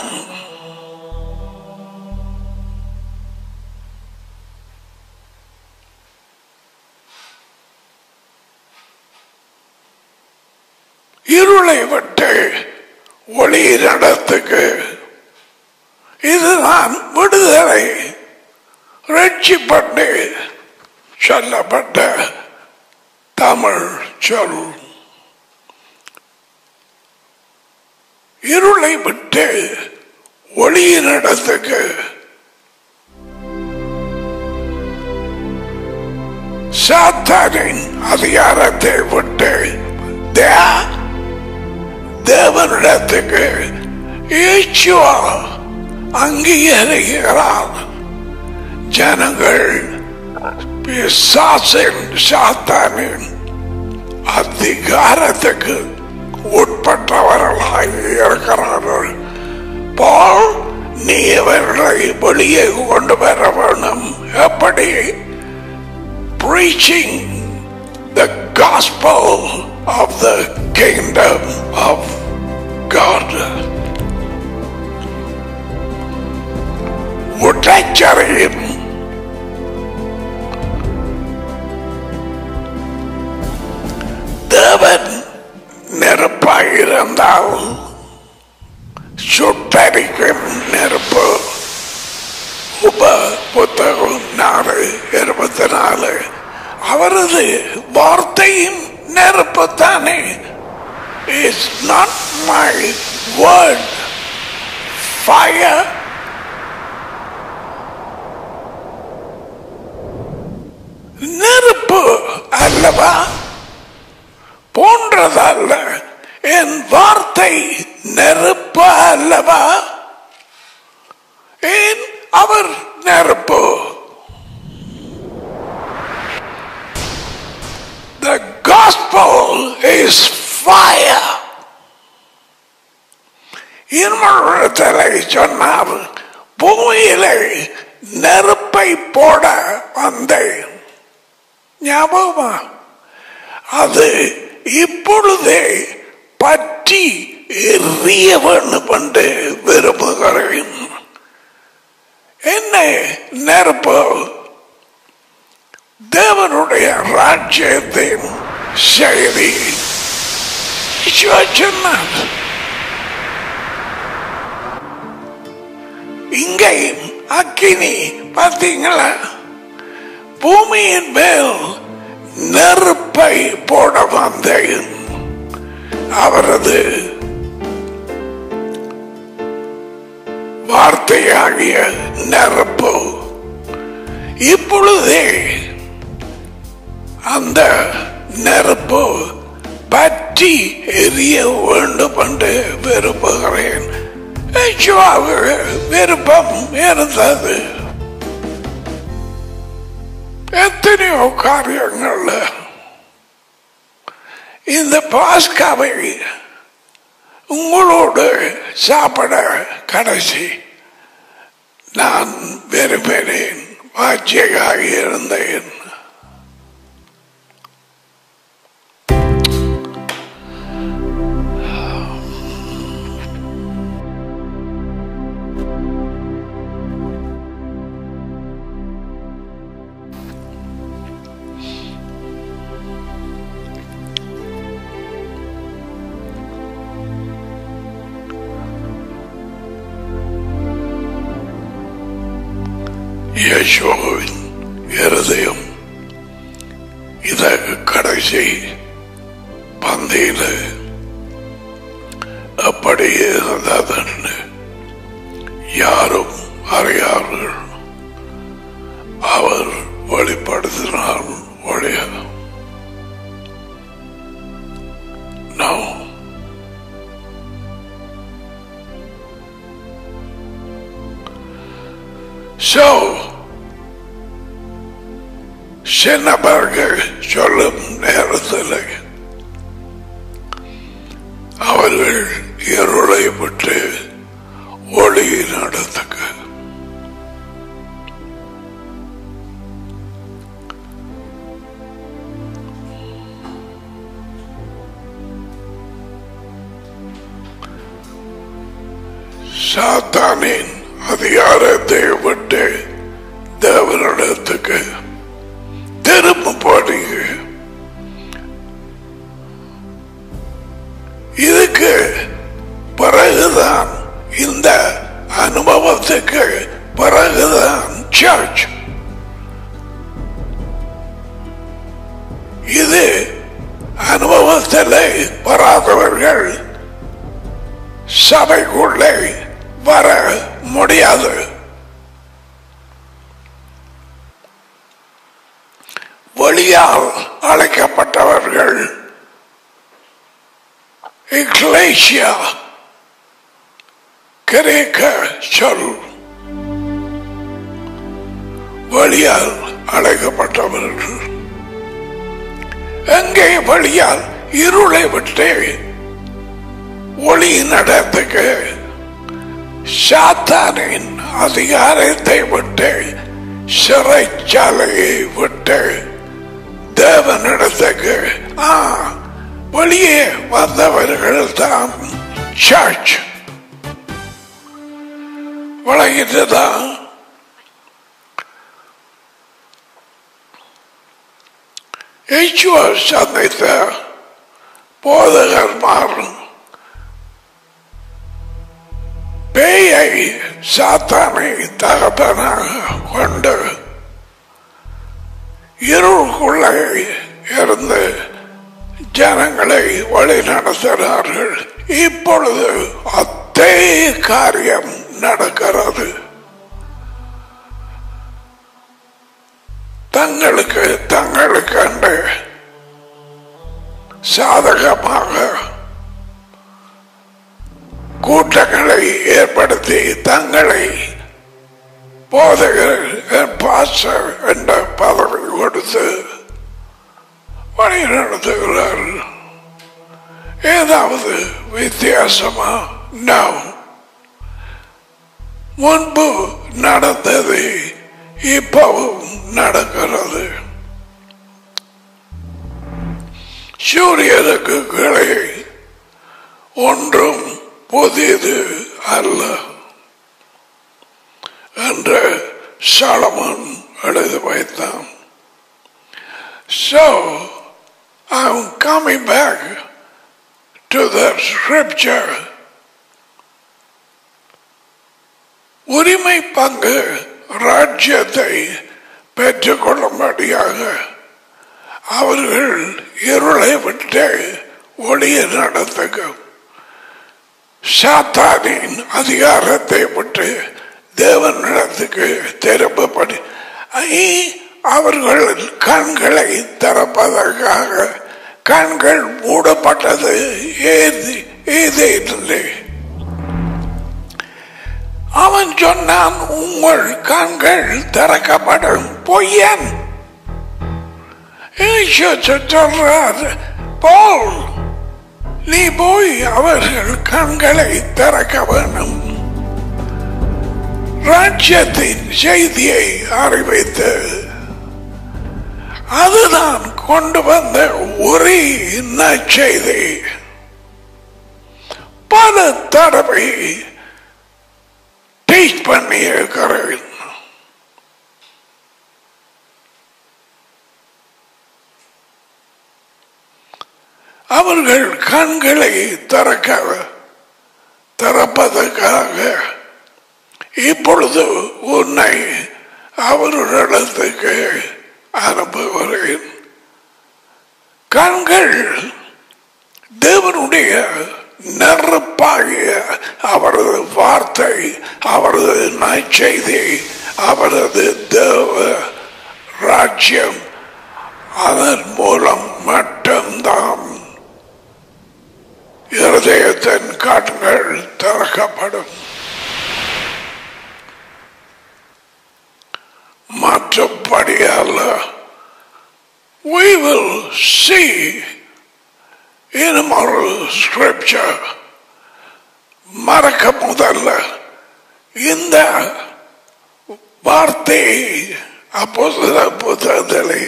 S1: இருளை விட்டு ஒளி நடத்துக்கு இதுதான் விடுதலை ரட்சிப்பட்டு சொல்லப்பட்ட தமிழ் சொல் இருளை விட்டு ஒளியின் இடத்துக்கு சாத்தானின் அதிகாரத்தை விட்டு தே- தேவனிடத்துக்கு ஈச்சுவா அங்கீகரிக்கிறார் ஜனங்கள் பிசாசின் சாத்தானின் அதிகாரத்துக்கு உட்பட்டவர்களாக இருக்கிறார்கள் பால் நீ இவர்களை வெளியே கொண்டு வர வேணும் எப்படி preaching the gospel of the kingdom of God. உடைச்சரையும் தேவன் நெருப்பாயிருந்தால் சுட்டரிக்கும் நெருப்பு உப புத்தகம் நாலு இருபத்தி நாலு அவரது வார்த்தையும் நெருப்பு தானே is not my word fire நெருப்பு அல்லவா போன்றதல்ல என் வார்த்தை நெருப்பு அல்லவா ஏன் அவர் நெருப்பு The gospel is fire. இன்னொருத்தலை சொன்னார் பூமியிலே நெருப்பை போட வந்தேன் ஞாபகமா அது இப்பொழுதே பற்றி எறிய வேண்டும் என்று விரும்புகிறேன் என்ன நெருப்பு தேவனுடைய ராஜ்யத்தின் செய்தி சொன்னார் இங்கே அக்கினி பார்த்தீங்களா பூமியின் மேல் நெருப்பை போட வந்தேன் அவரது வார்த்தையாகிய நெருப்பு இப்பொழுதே அந்த நெருப்பு பற்றி எரிய வேண்டும் என்று விரும்புகிறேன் நிச்சயமாக விருப்பம் இருந்தது எத்தனையோ காரியங்கள்ல இந்த பாஸ்காவை உங்களோடு சாப்பிட கடைசி நான் விரும்பினேன் வாட்சியாக இருந்தேன் யசோவின் இருதயம் இத கடைசி பந்தியில அப்படி இருந்ததுன்னு யாரும் அறியார்கள் அவர் வெளிப்படுத்தினார் ஒழிய No. So, சின்னவர்கள் சொல்லும் நேரத்தில் அவர்கள் இருளை விட்டு ஒளி நடத்துக்கு சாத்தானின் அதிகாரத்தை விட்டு தேவனிடத்துக்கு திரும்ப போறீங்க இதுக்கு பிறகுதான் இந்த அனுபவத்துக்கு பிறகுதான் சர்ச் இது அனுபவத்தில் வராதவர்கள் சபைக்குள்ளே வர முடியாது வெளியால் அழைக்கப்பட்டவர்கள் இக்லேசியா கிரேக்க சொல் வெளியால் அழைக்கப்பட்டவர்கள் எங்கே வெளியால் இருளை விட்டு ஒளி நடத்துக்கு சாத்தானின் அதிகாரத்தை விட்டு சிறைச்சாலையை விட்டு தேவனிடத்துக்கு ஆ, வெளியே வந்தவர்கள் தான் சர்ச் வழங்கிட்டுதான் இயேசுவை சந்தித்த போதகர்மார் பேயை சாத்தானை தகப்பனாக கொண்டு இருளுக்குள்ளே இருந்து ஜனங்களை வழி நடத்தினார்கள் இப்பொழுது அதே காரியம் நடக்கிறது தங்களுக்கு தங்களுக்கு என்று சாதகமாக கூட்டங்களை ஏற்படுத்தி தங்களை போதகர் பாஸ்டர் என்ற பதவி கொடுத்து வழி நடத்துகிறார்கள் ஏதாவது வித்தியாசமா நோ முன்பு நடந்தது இப்பவும் நடக்கிறது சூரியனுக்கு கிளை ஒன்றும் புதியது அல்ல என்று சாலமன் எழுதி வைத்தான் So, I'm coming back to the scripture. உரிமை பங்கு ராஜ்யத்தை பெற்றுக்கொள்ளும்படியாக அவர்கள் இருளை விட்டு ஒளிய நடத்துக சாத்தானின் அதிகாரத்தை விட்டு தேவனிடத்துக்கு திரும்பப்படி ஐ, அவர்கள் கண்களை திறப்பதற்காக கண்கள் மூடப்பட்டது ஏது ஏதே அவன் சொன்னான் உங்கள் கண்கள் திறக்கப்படும் பொய்யன் இயேசு சொல்றார் போல் நீ போய் அவர்கள் கண்களை திறக்க வேண்டும் ராஜ்யத்தின் செய்தியை அறிவித்து அதுதான் கொண்டு வந்த ஒரே நற்செய்தி பல தடவை டீச் பண்ணி இருக்கிறேன் அவர்கள் கண்களை திறக்க திறப்பதற்காக இப்பொழுது உன்னை அவர்களிடத்துக்கு அனுப்புகிறேன் கண்கள் தேவனுடைய நெருப்பாகிய அவரது வார்த்தை அவரது நற்செய்தி அவரது தேவ ராஜ்யம் அதன் மூலம் மட்டும்தான் இருதயத்தின் கண்கள் திறக்கப்படும் மற்றபடி அல்ல we will see in ஒரு scripture மறக்க முதல்ல இந்த வார்த்தையை அப்போ புத்தகத்திலே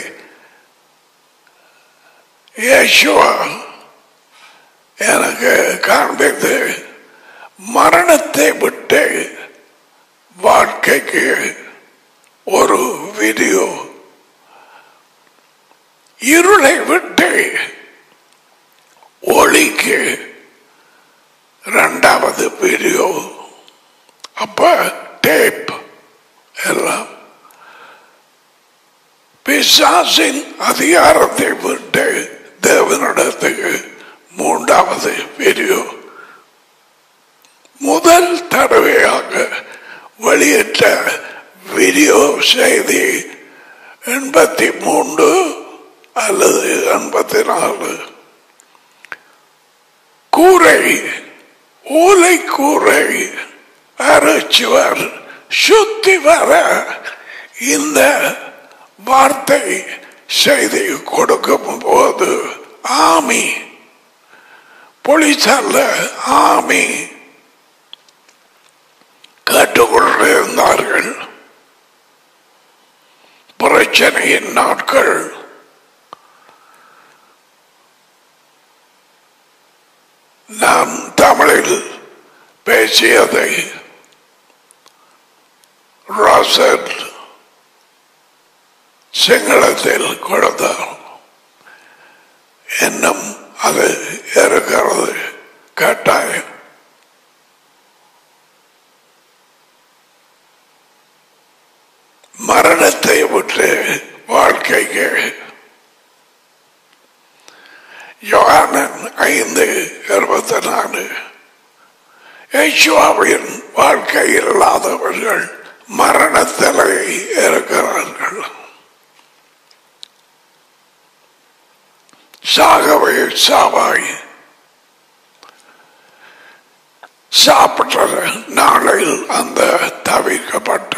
S1: இயேசுவா எனக்கு காண்பித்து மரணத்தை விட்டு வாழ்க்கைக்கு ஒரு வீடியோ இருளை விட்டு ஒளிக்கு இரண்டாவது வீடியோ அப்ப டேப் எல்லாம் பிசாசின் அதிகாரத்தை விட்டு தேவனிடத்துக்கு மூன்றாவது வீடியோ முதல் தடவையாக வெளியிட்ட வீடியோ செய்தி எண்பத்தி மூன்று அல்லது எண்பத்தி நாலு கூரை ஓலை கூரை அரைச்சுவர் சுத்தி வர இந்த வார்த்தை செய்தி கொடுக்கும் போது ஆமி போலீசார்ல ஆமி கேட்டுக்கொண்டிருந்தார்கள் பிரச்சனையின் நாட்கள் நான் தமிழில் பேசியதை ராசட் சிங்களத்தில் கொடுத்தார் இன்னும் அது இருக்கிறது கட்டாயம் மரணத்தை விட்டு வாழ்க்கைக்கு யோகானன் ஐந்து இருபத்தி நாலு யேசுவாவின் வாழ்க்கை இல்லாதவர்கள் மரணத்திலே இருக்கிறார்கள் சாகவே சாவாய் சாப்பிட்ட நாளில் அந்த தவிர்க்கப்பட்ட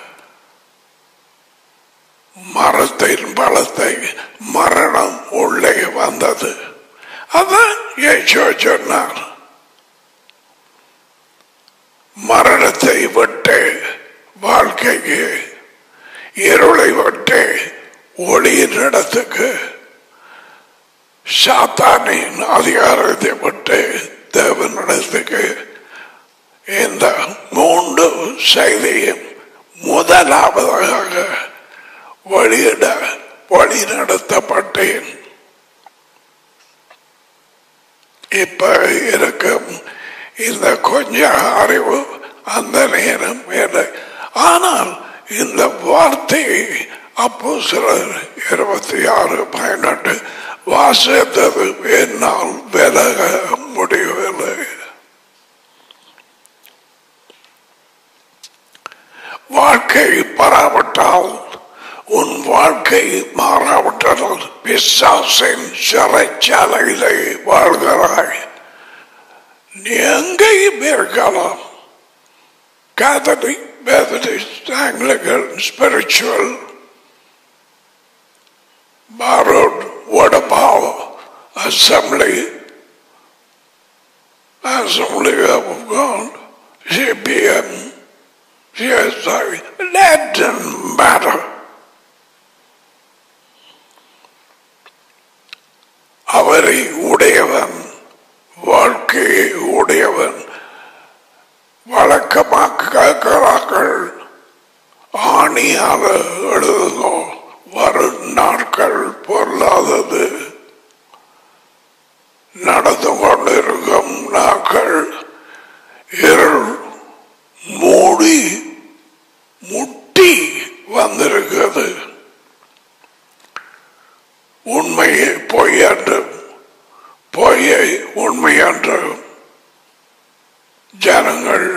S1: மரத்தின் பலத்தை மரணம் உள்ளே வந்தது அதான் இயேசு சொன்னார் மரணத்தை விட்டு வாழ்க்கைக்கு இருளை விட்டு ஒளியின் இடத்துக்கு சாத்தானின் அதிகாரத்தை விட்டு தேவனிடத்துக்கு இந்த மூன்று செய்தியும் முதலாவதாக வழியிட வழி நடத்தப்பட்டேன் இப்ப இருக்கும் இந்த கொஞ்ச அறிவு அந்த நேரம் இல்லை ஆனால் இந்த வார்த்தையை அப்போ சிலர் இருபத்தி ஆறு பதினெட்டு வாசித்தது என்னால் விலக முடியவில்லை வாழ்க்கை பராவிட்டால் உன் வாழ்க்கை மாறாவிட்டால் பிசாசின் சிறைச்சாலையிலே வாழ்கிறாய் நீ எங்கேயும் இருக்கலாம் Catholic Methodist Anglican spiritual borrowed word of power assembly assembly of God CPM CSI that doesn't matter அவரை உடையவன் வாழ்க்கையை உடையவன் வழக்கமாக கேட்கிறார்கள் ஆணியாக எழுதுங்கோ வரும் நாட்கள் பொருளாதது நடந்து கொண்டிருக்கும் நாட்கள் இருள் மூடி முட்டி வந்திருக்கிறது உண்மையை பொய் என்றும் பொய்யை உண்மை என்றும் ஜனங்கள்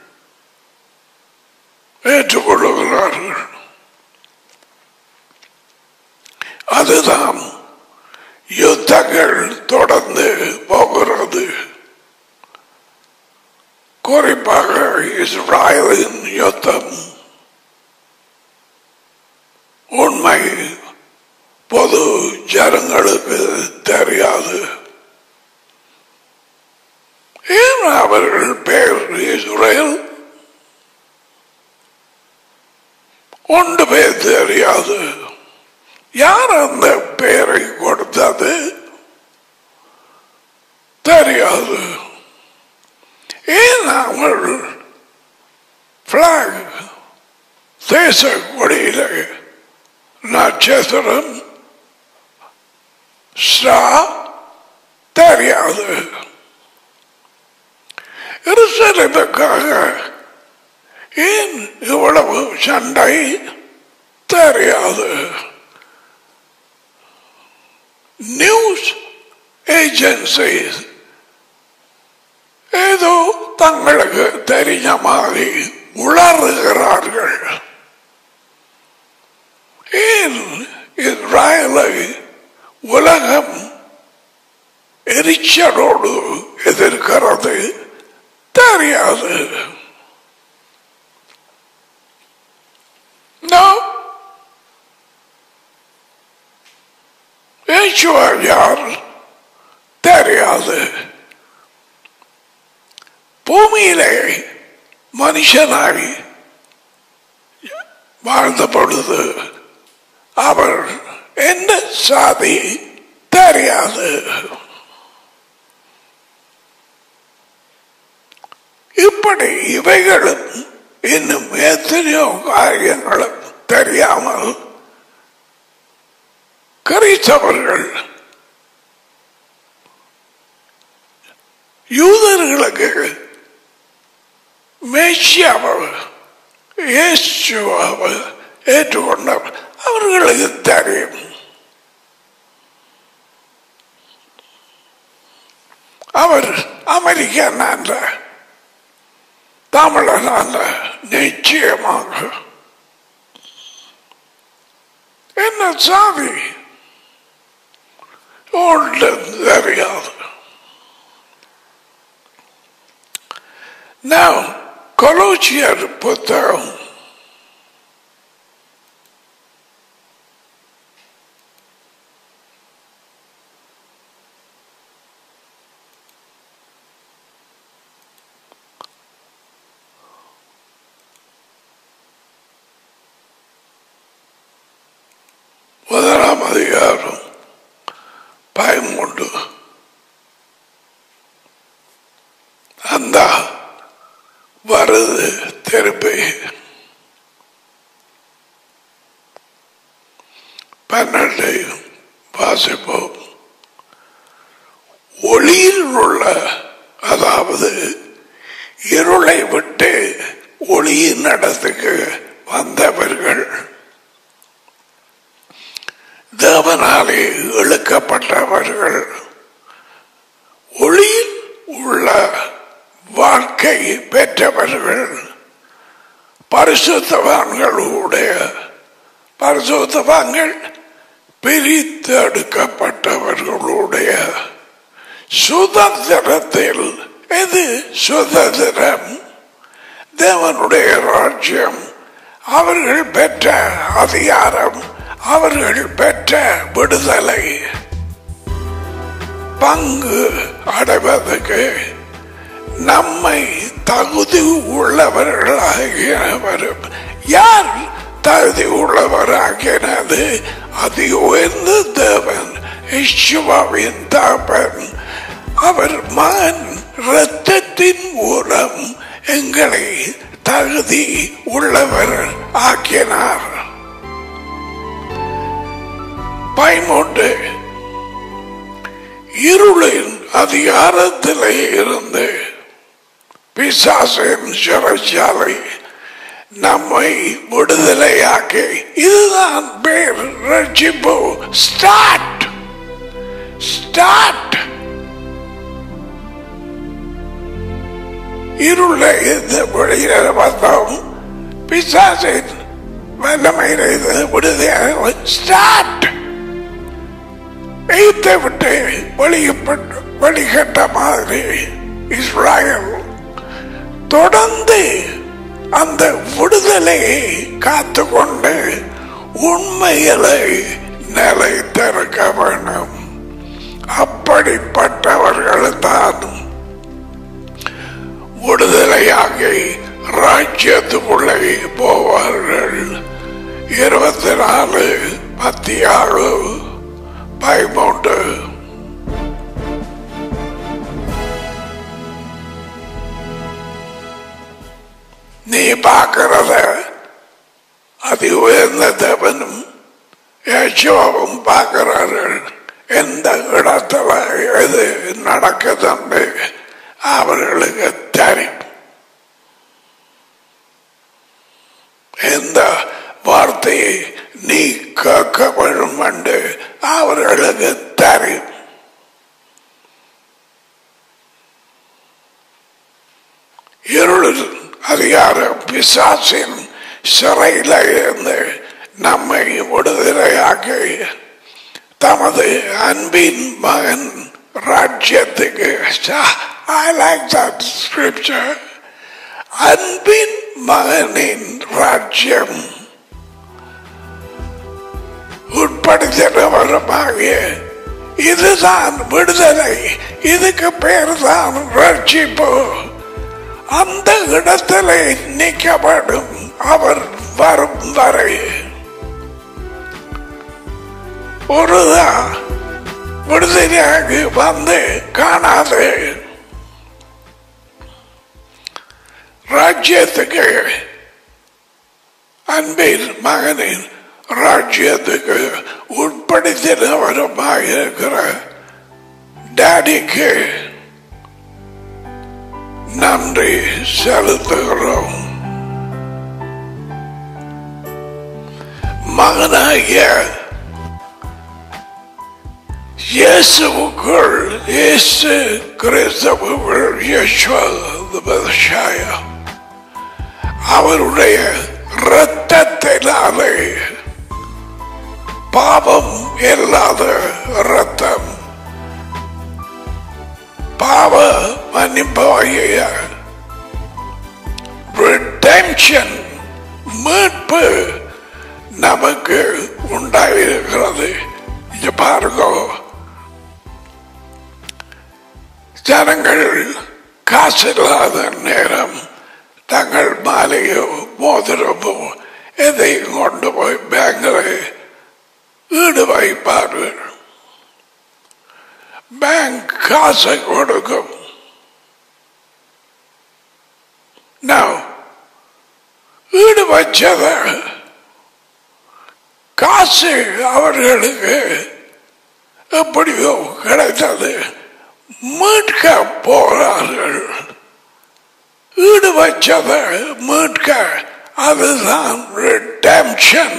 S1: ஏற்றுக்கொள்ளுகிறார்கள் அதுதான் யுத்தங்கள் தொடர்ந்து போகிறது குறிப்பாக இஸ்ராயலின் யுத்தம் உண்மை பொது ஜனங்களுக்கு தெரியாது ஏன் அவர்கள் பேர் இஸ்ரேல் ஒன்று பேர் தெரியாது யார் அந்த பெயரை கொடுத்தது தெரியாது ஏன் அவர்கள் பிளாக் தேச கொடியில நட்சத்திரம் ஸ்டா தெரியாது இருசலத்துக்காக ஏன் இவ்வளவு சண்டை தெரியாது நியூஸ் ஏஜென்சிஸ் ஏதோ தங்களுக்கு தெரிஞ்ச மாதிரி உளறுகிறார்கள் ஏன் இஸ்ராயலை உலகம் எரிச்சலோடு எதிர்க்கிறது தெரியாது No. இயேசுவா யார் தெரியாது பூமியிலே மனுஷனாய் வாழ்ந்த பொழுது அவர் என்ன சாதி தெரியாது இப்படி இவைகளும் இன்னும் எத்தனையோ காரியங்களும் தெரியாமல் கிறிஸ்தவர்கள் யூதர்களுக்கு மேசியாவை இயேசுவாவை ஏற்றுக்கொண்டவர் அவர்களுக்கு தெரியும் அவர் அமெரிக்கன் அல்ல தமிழன் அல்ல நிச்சயமாக என்ன சாதி ஒன்று தெரியாது Now, கொலோசியர் புத்தகம் முதலாம் அதிகாரம் பயமுண்டு அந்த வருது திருப்பி பன்னெண்டை வாசிப்போம் ஒளியில் உள்ள அதாவது இருளை விட்டு ஒளியின் இடத்துக்கு வந்தவர்கள் தேவனாலே இழுக்கப்பட்டவர்கள் ஒளியில் உள்ள வாழ்க்கை பெற்றவர்கள் பரிசுத்தவான்களுடைய பரிசுத்தவான்கள் பிரித்தெடுக்கப்பட்டவர்களுடைய சுதந்திரத்தில் எது சுதந்திரம் தேவனுடைய ராஜ்யம் அவர்கள் பெற்ற அதிகாரம் அவர்கள் பெற்ற விடுதலை பங்கு அடைவதற்கு நம்மை தகுதி உள்ளவர்களாகியவரும் யார் தகுதி உள்ளவராகினது அதி உயர்ந்த தேவன் இஷ்வாவின் தாப்பன் அவர் மகன் இரத்தத்தின் மூலம் எங்களை தகுதி உள்ளவர் ஆக்கினார் பயமூண்டு இருளின் அதிகாரத்திலே இருந்து பிசாசின் சிறைச்சாலை நம்மை விடுதலையாக்கி இதுதான் பேர் ரட்சிப்பு ஸ்டார்ட் ஸ்டார்ட் இருளை இந்த வெளியில வந்தோம் பிசாசின் வல்லமையில இது விடுதலையாக ஸ்டார்ட் எய்த்தை விட்டு வெளியப்பட்டு வெளிகட்ட மாதிரி இஸ்ராயல் தொடர்ந்து அந்த விடுதலையை காத்துக்கொண்டு உண்மைகளை நிலைத்திருக்க வேண்டும் அப்படிப்பட்டவர்கள் தான் விடுதலையாகி ராஜ்யத்துக்குள்ளே போவார்கள் இருபத்தி நாலு பத்தி ஆறு பதிமூன்று நீ பார்க்கிறத அதி உயர்ந்த தேவனும் யேசுவாவும் பார்க்கிறார்கள் எந்த இடத்துல எது நடக்குதுன்னு அவர்களுக்கு தெரியும் எந்த வார்த்தையை நீ கேட்க வேண்டும் என்று அவர்களுக்கு தெரியும் அதிகாரம் பிசாசின் சிறையில இருந்து நம்மை விடுதலையாக்கி தமது அன்பின் மகன் ராஜ்யத்துக்கு ஐ லைக் தட் ஸ்கிரிப்சர் அன்பின் மகனின் ராஜ்யம் உட்படுத்தினவருமாகிய இதுதான் விடுதலை இதுக்கு பேர் தான் ரட்சிப்பு அந்த இடத்திலே நிற்கப்படும் அவர் வரும் வரை ஒருதான் விடுதலையாக வந்து காணாது ராஜ்யத்துக்கு அன்பின் மகனின் ராஜ்யத்துக்கு உட்படுத்தினவருமாக இருக்கிற டாடிக்கு நன்றி செலுத்துகிறோம் மகனாகிய இயேசுக்குள் இயேசு கிறிஸ்தவுக்குள் யேசுவ அவருடைய இரத்தத்தினாலே பாவம் இல்லாத இரத்தம் பாவ மன்னிப்பாகிய redemption மீட்பு நமக்கு உண்டாயிருக்கிறது இங்க பாருங்க ஜனங்கள் காசில்லாத நேரம் தங்கள் மாலையோ மோதிரமோ எதையும் கொண்டு போய் பேங்கில் ஈடு வைப்பார்கள் பேங்க் காசை கொடுக்கும் நான் ஈடு வச்சத காசு அவர்களுக்கு எப்படியோ கிடைத்தது மீட்க போறார்கள் ஈடு வச்சத மீட்க அதுதான் ரிடம்ஷன்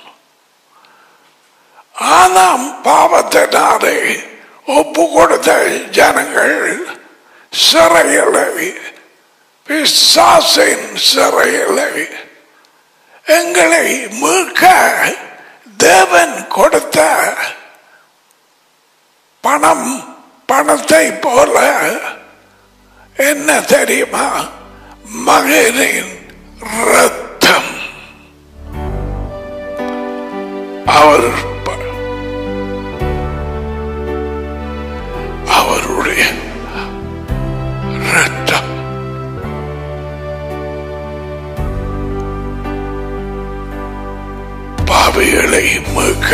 S1: ஆனாம் பாவத்தினாலே ஒப்பு கொடுத்த ஜனங்கள் சிறையிலை பிசாசின் சிறையிலை எங்களை மீட்க தேவன் கொடுத்த பணம் பணத்தை போல என்ன தெரியுமா மகனின் ரத்தம் அவர் ப- அவருடைய ரத்தம் பாவிகளை மீட்க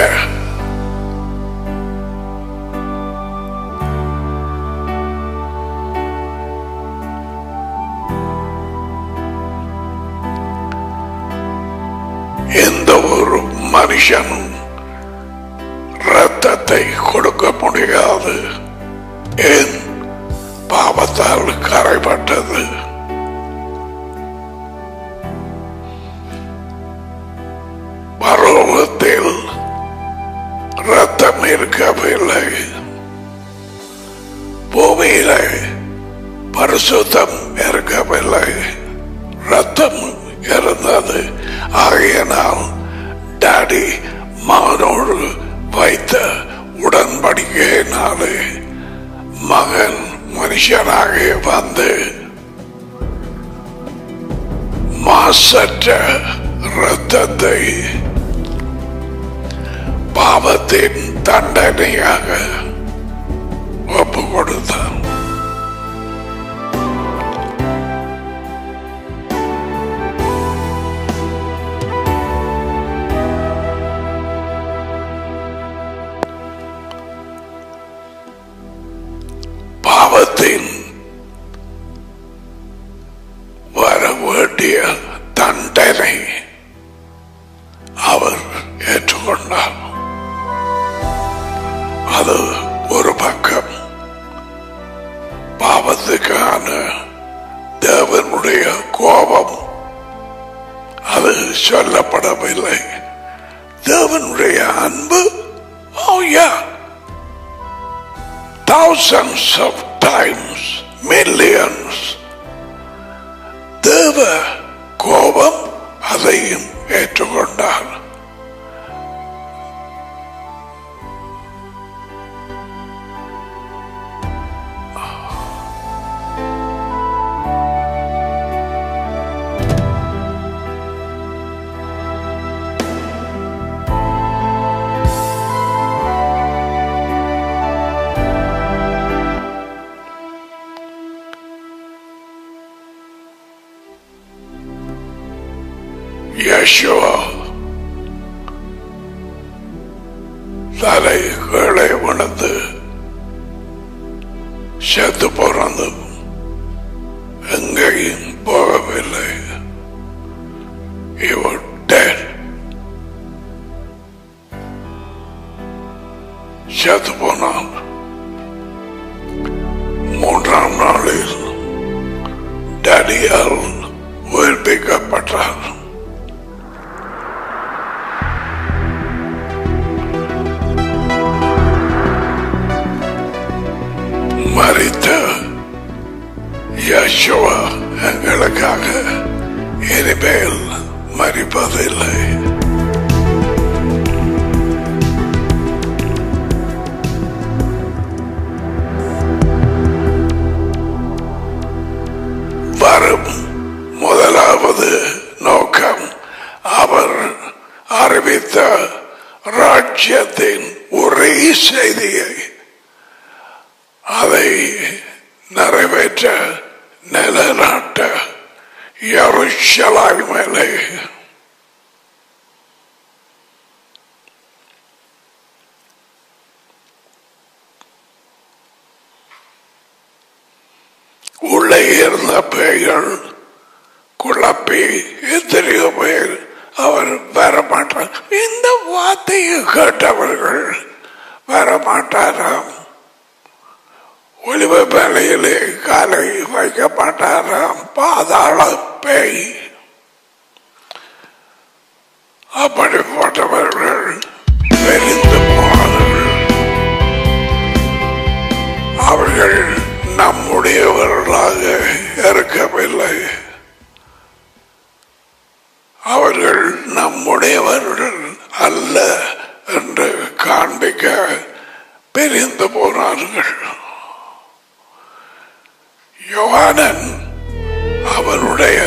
S1: எந்த ஒரு மனுஷனும் ரத்தத்தை கொடுக்க முடியாது ஏன் பாவத்தால் கரைப்பட்டது பரலோகத்தில் ரத்தம் இருக்கவில்லை பூமியில பரிசுத்தம் இருக்கவில்லை ரத்தம் இருந்தது ஆகையினால் டாடி மகனோடு வைத்த உடன்படிக்கையினாலே மகன் மனுஷனாக வந்து மாசற்ற இரத்தத்தை பாவத்தின் தண்டனையாக ஒப்பு கொடுத்தான் பாவத்தின் வர வேண்டிய தண்டனை அவர் ஏற்றுக்கொண்டார் அது ஒரு பக்கம் பாவத்துக்கான தேவனுடைய கோபம் அது சொல்லப்படவில்லை தேவனுடைய அன்பு ஓ யா thousands of times, millions. தேவ தேவ கோபம் அதையும் ஏற்றுக்கொண்டார் யேசுவா தலை கீழே விழுந்து செத்து பிறந்து எங்கேயும் போகவில்லை He was dead. செத்து போனான் மூன்றாம் நாளில் டேடியால் உயிர்ப்பிக்கப்பட்டார் மறித்த யசுவா எங்களுக்காக இனிமேல் மறிப்பதில்லை வரும் முதலாவது நோக்கம் அவர் அறிவித்த ராஜ்யத்தின் ஒரே செய்தியை அதை நிறைவேற்ற நிலநாட்ட யருஷலாய் மேலே உள்ளே இருந்த பேய்கள் குழப்பி எத்தனையோ பேர் அவர் வரமாட்டார் இந்த வார்த்தையை கேட்டவர்கள் வரமாட்டாராம் ஒளிவ வேலையிலே காலை வைக்க மாட்டாராம் பாதாள பேய் அப்படிப்பட்டவர்கள் வெறிந்து போனார்கள் அவர்கள் நம்முடையவர்களாக இருக்கவில்லை அவர்கள் நம்முடையவர்கள் அல்ல என்று காண்பிக்க பிரிந்து போனார்கள் யோகானன் அவனுடைய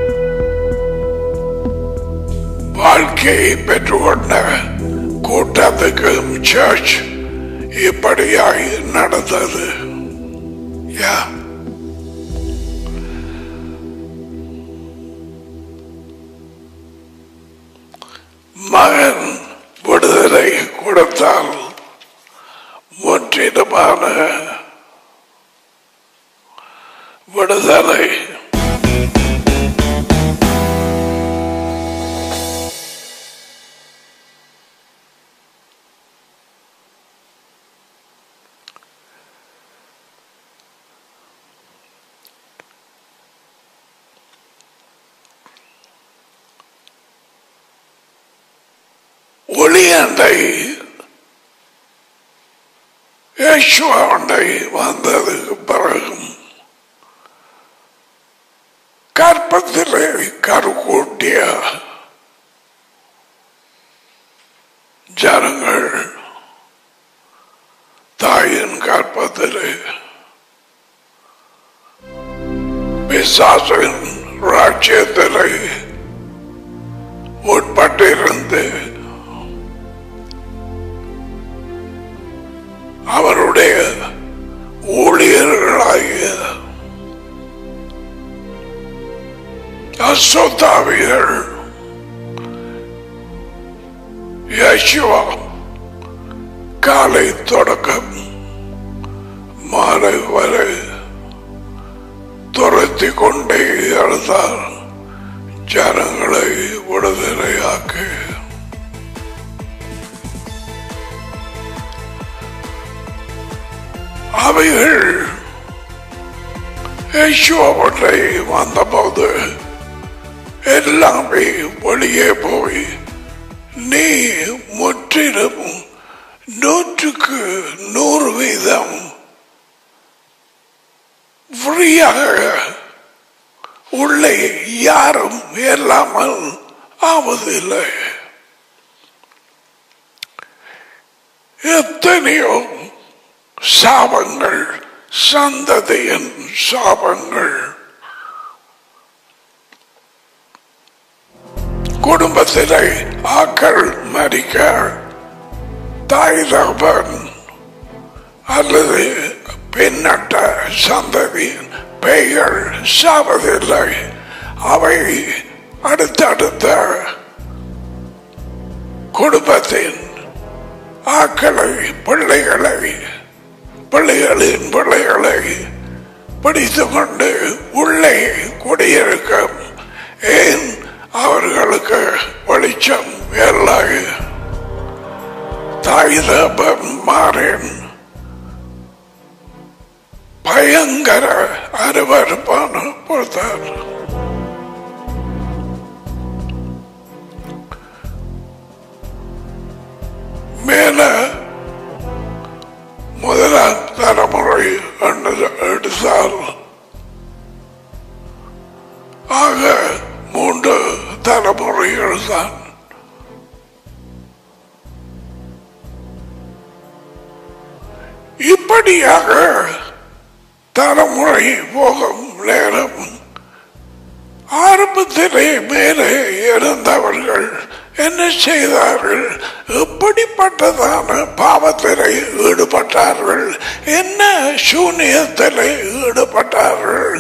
S1: வாழ்க்கையை பெற்றுக்கொண்ட கூட்டத்துக்கும் சர்ச் இப்படியாய் நடந்தது யா மகன் விடுதலை கொடுத்தால் முற்றிலுமான விடுதலை ஒளியண்டை யேசுவாண்டை வந்ததுக்கு பிறகும் கற்பத்திலே கருக்கூட்டிய ஜனங்கள் தாயின் கற்பத்திலே பிசாசின் ராஜ்யத்திலே உட்பட்டிருந்து அவருடைய ஊழியர்களாகிய அசோத்தாவிகள் யசுவா காலை தொடக்கம் மாலை வரை துரத்தி கொண்டே இருந்தார் ஜனங்களை விடுதலையாக்கு அவைகள் யேசுவனை வந்தபோது எல்லாமே வெளியே போய் நீ முற்றிலும் நூற்றுக்கு நூறு வீதம் ஃப்ரீயாக உள்ளே இல்லை யாரும் இல்லாமல் ஆவதில்லை எத்தனையோ சாபங்கள் சந்ததியின் சாபங்கள் குடும்பத்திலே ஆக்கள் மறிக்க தாய் தகப்பன் அல்லது பின்னட்ட சந்ததியின் பெயர்கள் சாவதில்லை அவை அடுத்தடுத்த குடும்பத்தின் ஆக்களை பிள்ளைகளை பிள்ளைகளின் பிள்ளைகளை பிடித்துக் கொண்டு உள்ளே குடியிருக்கும் ஏன் அவர்களுக்கு வெளிச்சம் இல்லை தாய் தகப்பன் மாறேன் பயங்கர அருவறுப்பான பொறுத்தார் மேல முதலாம் தலைமுறை என்று எடுத்தால் ஆக மூன்று தலைமுறைகள் தான் இப்படியாக தலைமுறை போகும் நேரம் ஆரம்பத்திலே மேலே இருந்தவர்கள் என்ன செய்தார்கள் எப்படிப்பட்டதான பாவத்திலே ஈடுபட்டார்கள் என்ன சூனியத்திலே ஈடுபட்டார்கள்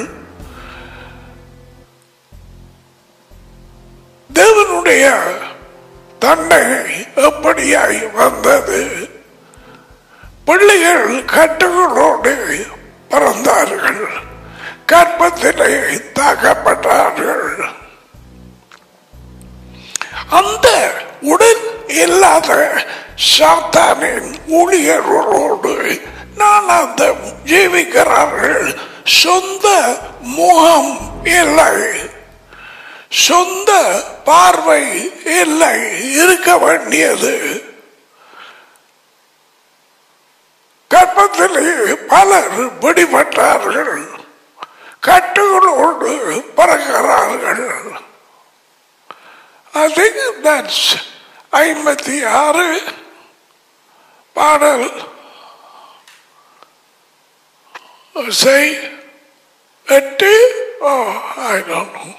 S1: தேவனுடைய தண்டனை எப்படியாய் வந்தது பிள்ளைகள் கட்டுகளோடு பிறந்தார்கள் கர்ப்பத்திலே தாக்கப்பட்டார்கள் அந்த உடன் இல்லாத சாத்தானின் ஊழியர்களோடு நானாந்தம் ஜீவிக்கிறார்கள் சொந்த முகம் இல்லை சொந்த பார்வை இல்லை இருக்க வேண்டியது கர்ப்பத்திலே பலர் பிடிபட்டார்கள் கட்டுகளோடு பறக்கிறார்கள் I think that's ஐம்பத்தி ஆறு பாடல் say எட்டு ஓ I don't know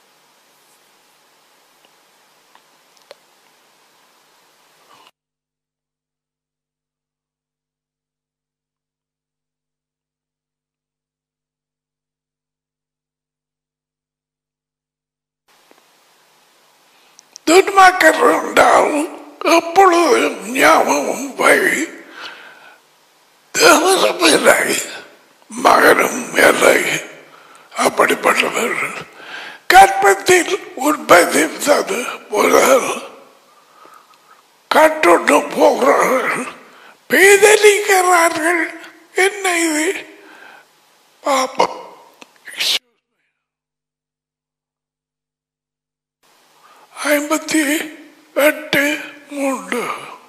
S1: துன்மாக்கர் என்றால் எப்பொழுதும் ஞாபகம் வை தேவரும் இல்லை மகனும் இல்லை அப்படிப்பட்டவர்கள் கற்பத்தில் உற்பத்தித்தது முதல் கட்டுண்டு போகிறார்கள் பேதலிக்கிறார்கள் என்ன இது பாப்பம் ஐம்பத்தி எட்டு மூன்று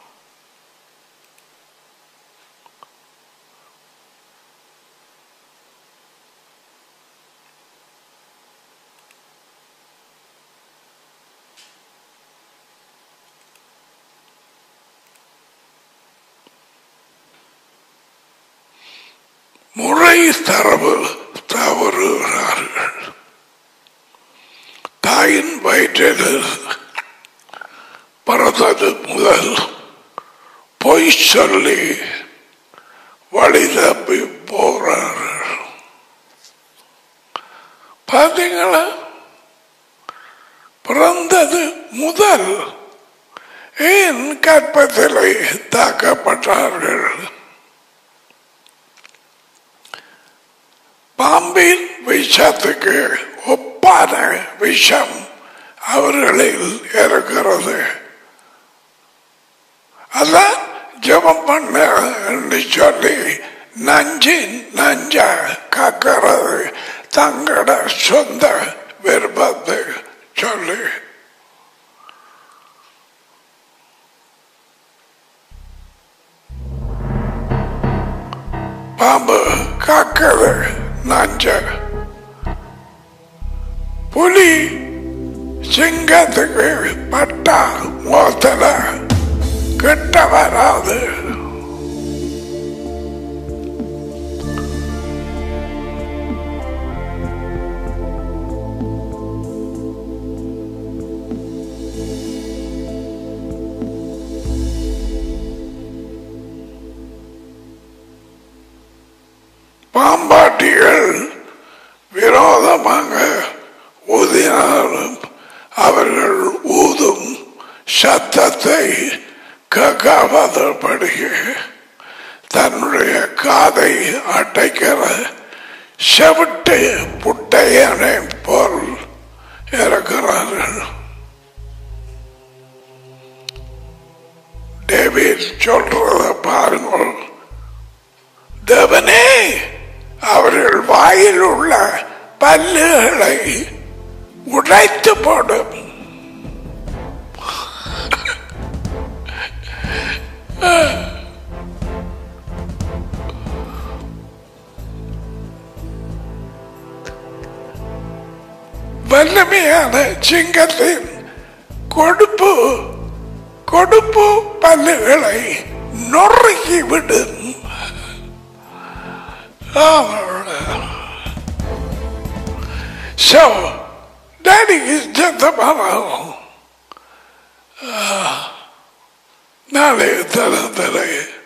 S1: முறை தரவு தவறுகிறார்கள் தாயின் வயிற்றில் பிறந்தது முதல் பொய் சொல்லி வழி தப்பி போகிறார்கள் பார்த்தீங்களா பிறந்தது முதல் ஏன் கற்பத்திலே தாக்கப்பட்டார்கள் பாம்பின் விஷத்துக்கு ஒப்பான விஷம் அவர்களில் இருக்கிறது அதான் ஜபம் பண்ண என்று சொல்லி நஞ்சின் நஞ்ச காக்கிறது தங்களோட சொந்த விருப்பத்தை சொல்லி பாம்பு காக்கிறது நஞ்ச புலி சிங்கத்துக்கு பட்டா மோத்தல கிட்ட வராது பாம்பாட்டிகள் விரோதமாக ஊதினாலும் அவர்கள் ஊதும் சத்தத்தை கேட்காதபடி தன்னுடைய காதை அடைக்கிற செவிட்டு புட்டையனை போல் இருக்கிறார்கள் டேவிட் சொல்றத பாருங்கள் தேவனே அவர்கள் வாயில் உள்ள பல்லுகளை உடைத்து போடும் வல்லமையான சிங்கத்தின் கொடுப்பு கொடுப்பு பல்லுகளை நொறுக்கி விடும் So, daddy is just about நாளைய தரத்தரை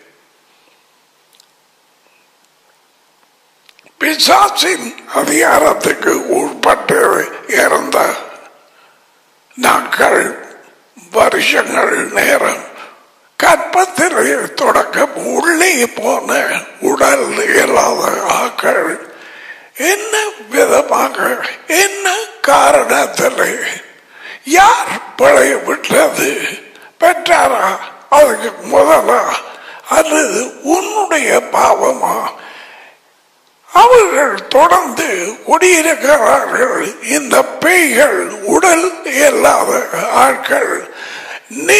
S1: பிசாசின் அதிகாரத்துக்கு உட்பட்டு இறந்த நாட்கள் வருஷங்கள் நேரம் கற்பத்திலே தொடக்கம் உள்ளே போன உடல் இல்லாத ஆக்கள் என்ன விதமாக என்ன காரணத்தில் யார் பழைய விட்டது பெற்றாரா அதுக்கு முதலா அல்லது உன்னுடைய பாவமா அவர்கள் தொடர்ந்து குடியிருக்கிறார்கள் இந்த பேய்கள் உடல் இல்லாத ஆட்கள் நீ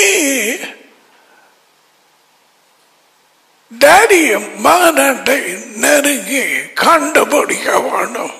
S1: டேடியும் மகனண்டை நெருங்கி கண்டுபிடிக்க வேண்டும்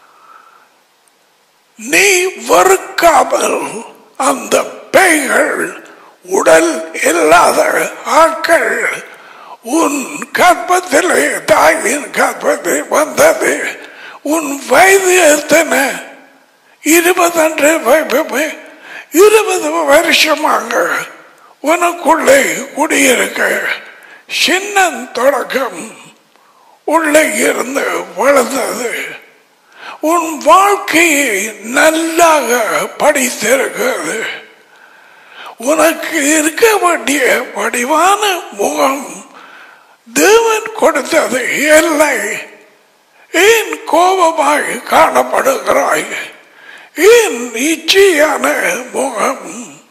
S1: நீ வெறுக்காமல் அந்த பேய்கள் உடல் இல்லாத ஆட்கள் உன் கற்பத்திலே தாயின் கற்பத்தில் வந்தது உன் வயது எத்தனை இருபதன்று வயது இருபது வருஷமாக உனக்குள்ளே குடியிருக்க சின்ன தொடக்கம் உள்ளே இருந்து வளர்ந்தது உன் வாழ்க்கையை நல்லாக படித்திருக்கிறது உனக்கு இருக்க வேண்டிய வடிவான முகம் தேவன் கொடுத்தது இல்லை ஏன் கோபமாய் காணப்படுகிறாய் ஏன் இச்சையான முகம்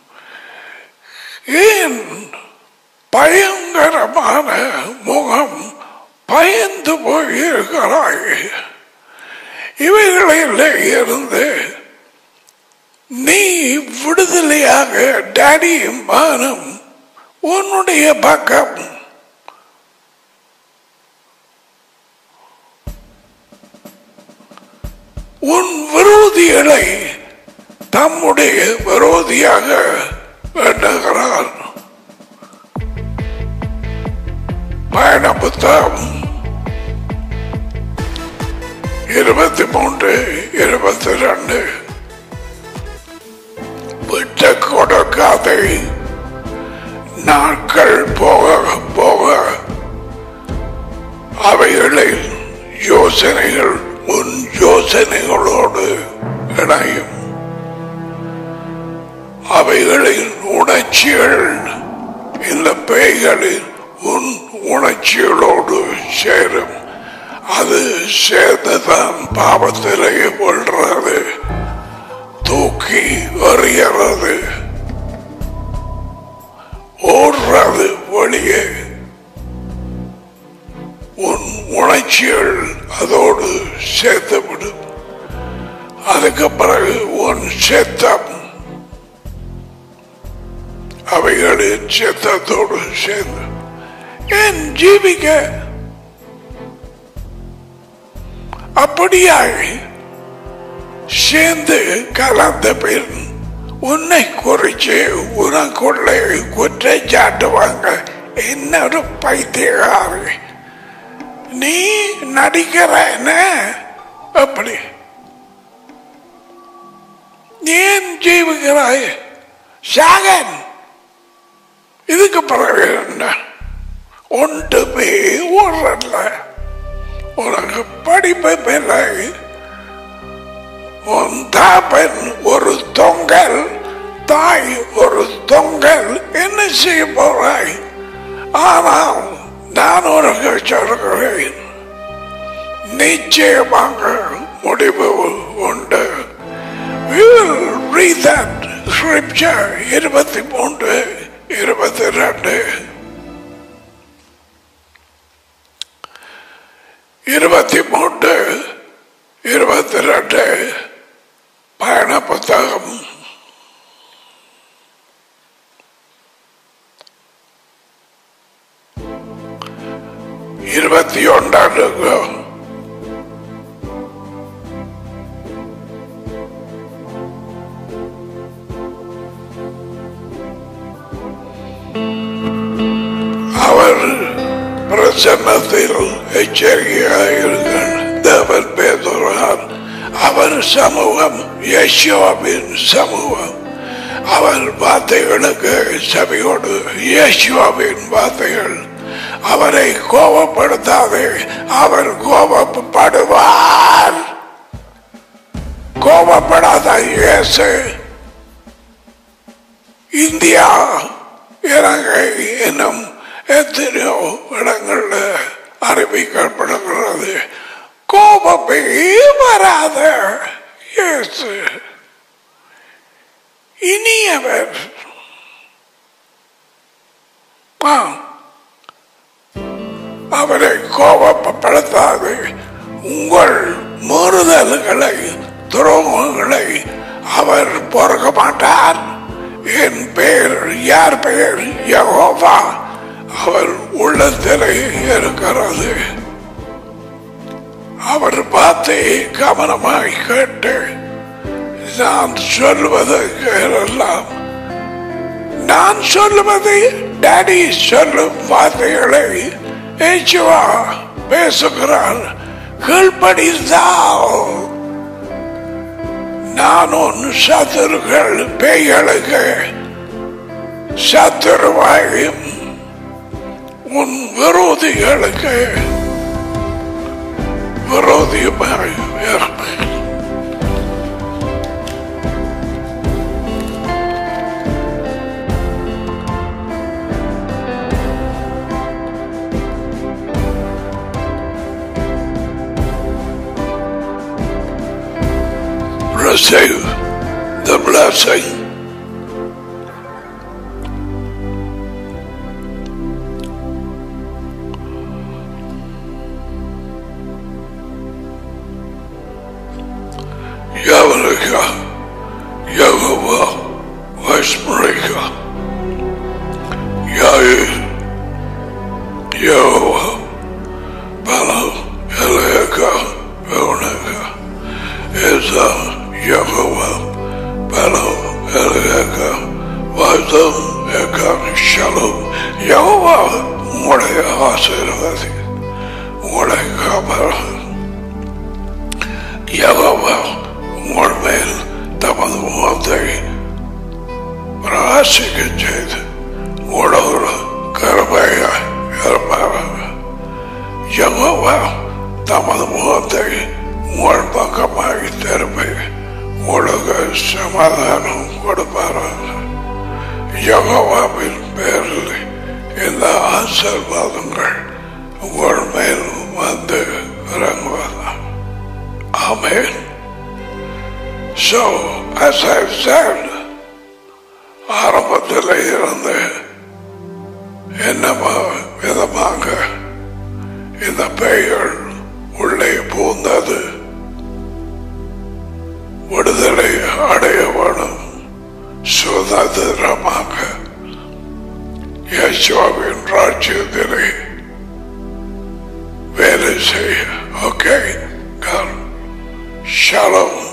S1: ஏன் பயங்கரமான முகம் பயந்து போயிருக்கிறாய் இவைகளிலே இருந்து நீ விடுதலையாக டேடியும் மகனும் உன்னுடைய பக்கம் உன் விரோதிகளை தம்முடைய விரோதியாக வேண்டுகிறார் பயண புத்தகம் இருபத்தி மூன்று இருபத்தி ரெண்டு விட்டு கொடுக்காதை நாட்கள் போக போக அவைகளில் யோசனைகள் உன் யோசனைகளோடு இணையும் அவைகளின் உணர்ச்சிகள் இந்த பேய்களில் உன் உணர்ச்சிகளோடு சேரும் அது சேர்ந்துதான் பாவத்திலே விழுறது தூக்கி எறிகிறது ஓடுறது வெளியே உன் உணர்ச்சிகள் அதோடு சேர்த்துவிடும் அதுக்கு பிறகு உன் சேத்தம் அவைகளின் சேத்தத்தோடு சேர்ந்து என் ஜீவிக்க அப்படியாய் சேர்ந்து கலந்த பின் உன்னை குறிச்சு உனக்குள்ளே குற்றச்சாட்டுவாங்க என்ன ஒரு பைத்தியகாரி நீ நடிக்கிறன அப்படி நீ ஏன் ஜீவிக்கிறாய் சாகன் இதுக்கு பிறகு என்ன ஒன்றுமே ஓடல உனக்கு படிப்பு பிள்ளை உன் தாப்பன் ஒரு தொங்கல் தாய் ஒரு தொங்கல் என்ன செய்ய போறாய் ஆனால் நான் உனக்கு சொல்கிறேன் நிச்சயமாக முடிவு உண்டு We will read that scripture இருபத்தி மூன்று இருபத்தி ரெண்டு இருபத்தி மூன்று இருபத்தி ரெண்டு பயண புத்தகம் இருபத்தி ஒன்றாண்டு அவர் பிரசன்னத்தில் எச்சரிக்கையாயிருங்கள் தேவன் பேசுகிறார் அவர் சமூகம் யேசுவாவின் சமூகம் அவர் வார்த்தைகளுக்கு செவியோடு இயேசுவாவின் வார்த்தைகள் அவரை கோபப்படுத்தாதே அவர் கோபப்படுவார் கோபப்படாத இயேசு இந்தியா இலங்கை என்னும் எத்தனையோ இடங்கள்ல அறிவிக்கப்படுகிறது கோபமே வராத இயேசு இனியவர் ஆ. அவரை கோபப்படுத்தாது உங்கள் மீறுதல்களை துரோகங்களை அவர் பொறுக்க மாட்டார் என் பெயர் யார் பெயர் யகோவா அவர் உள்ளத்திலே இருக்கிறது அவர் வார்த்தையை கவனமாய் கேட்டு நான் சொல்வதற்கு எல்லாம் நான் சொல்லுவது டாடி சொல்லும் வார்த்தைகளை ஏச்சுவா பேசுகிறார் கீழ்ப்படிந்தால் நான் உன் சத்துருக்கள் பேய்களுக்கு சத்துருவாயும் உன் விரோதிகளுக்கு விரோதியுமாய் இருப்பேன் receive the blessing. Yavanika, Yahova, Westmarika, Yair, Yahova, Bala, Eliaka, Veronica, Esa, Yahova, Bala, Eliaka, Vazam, Eka, Shalom, Yahova, உங்களுடைய ஆசீர்வாதி உங்களை காப்பாறு யகோவா உங்கள் மேல் தமது முகத்தை பிரகாசிக்க செய்து உங்களோடு கருமையாய் இருப்பாராக யகோவா தமது முகத்தை உங்கள் பக்கமாய் திரும்பி உங்களுக்கு சமாதானம் கொடுப்பாராக யகோவாவின் பேரில் இந்த ஆசீர்வாதங்கள் உங்கள் மேல் வந்து இறங்குவதா Amen. So, as I've said, ஆரம்பத்தில் இருந்து என்னமா விதமாக இந்த பெயர் உள்ளே பூந்தது விடுதலை அடைய வேணும் சுதந்திரமாக யேசுவின் ராஜ்யத்திலே வேலை செய்ய ஓகே God Shalom.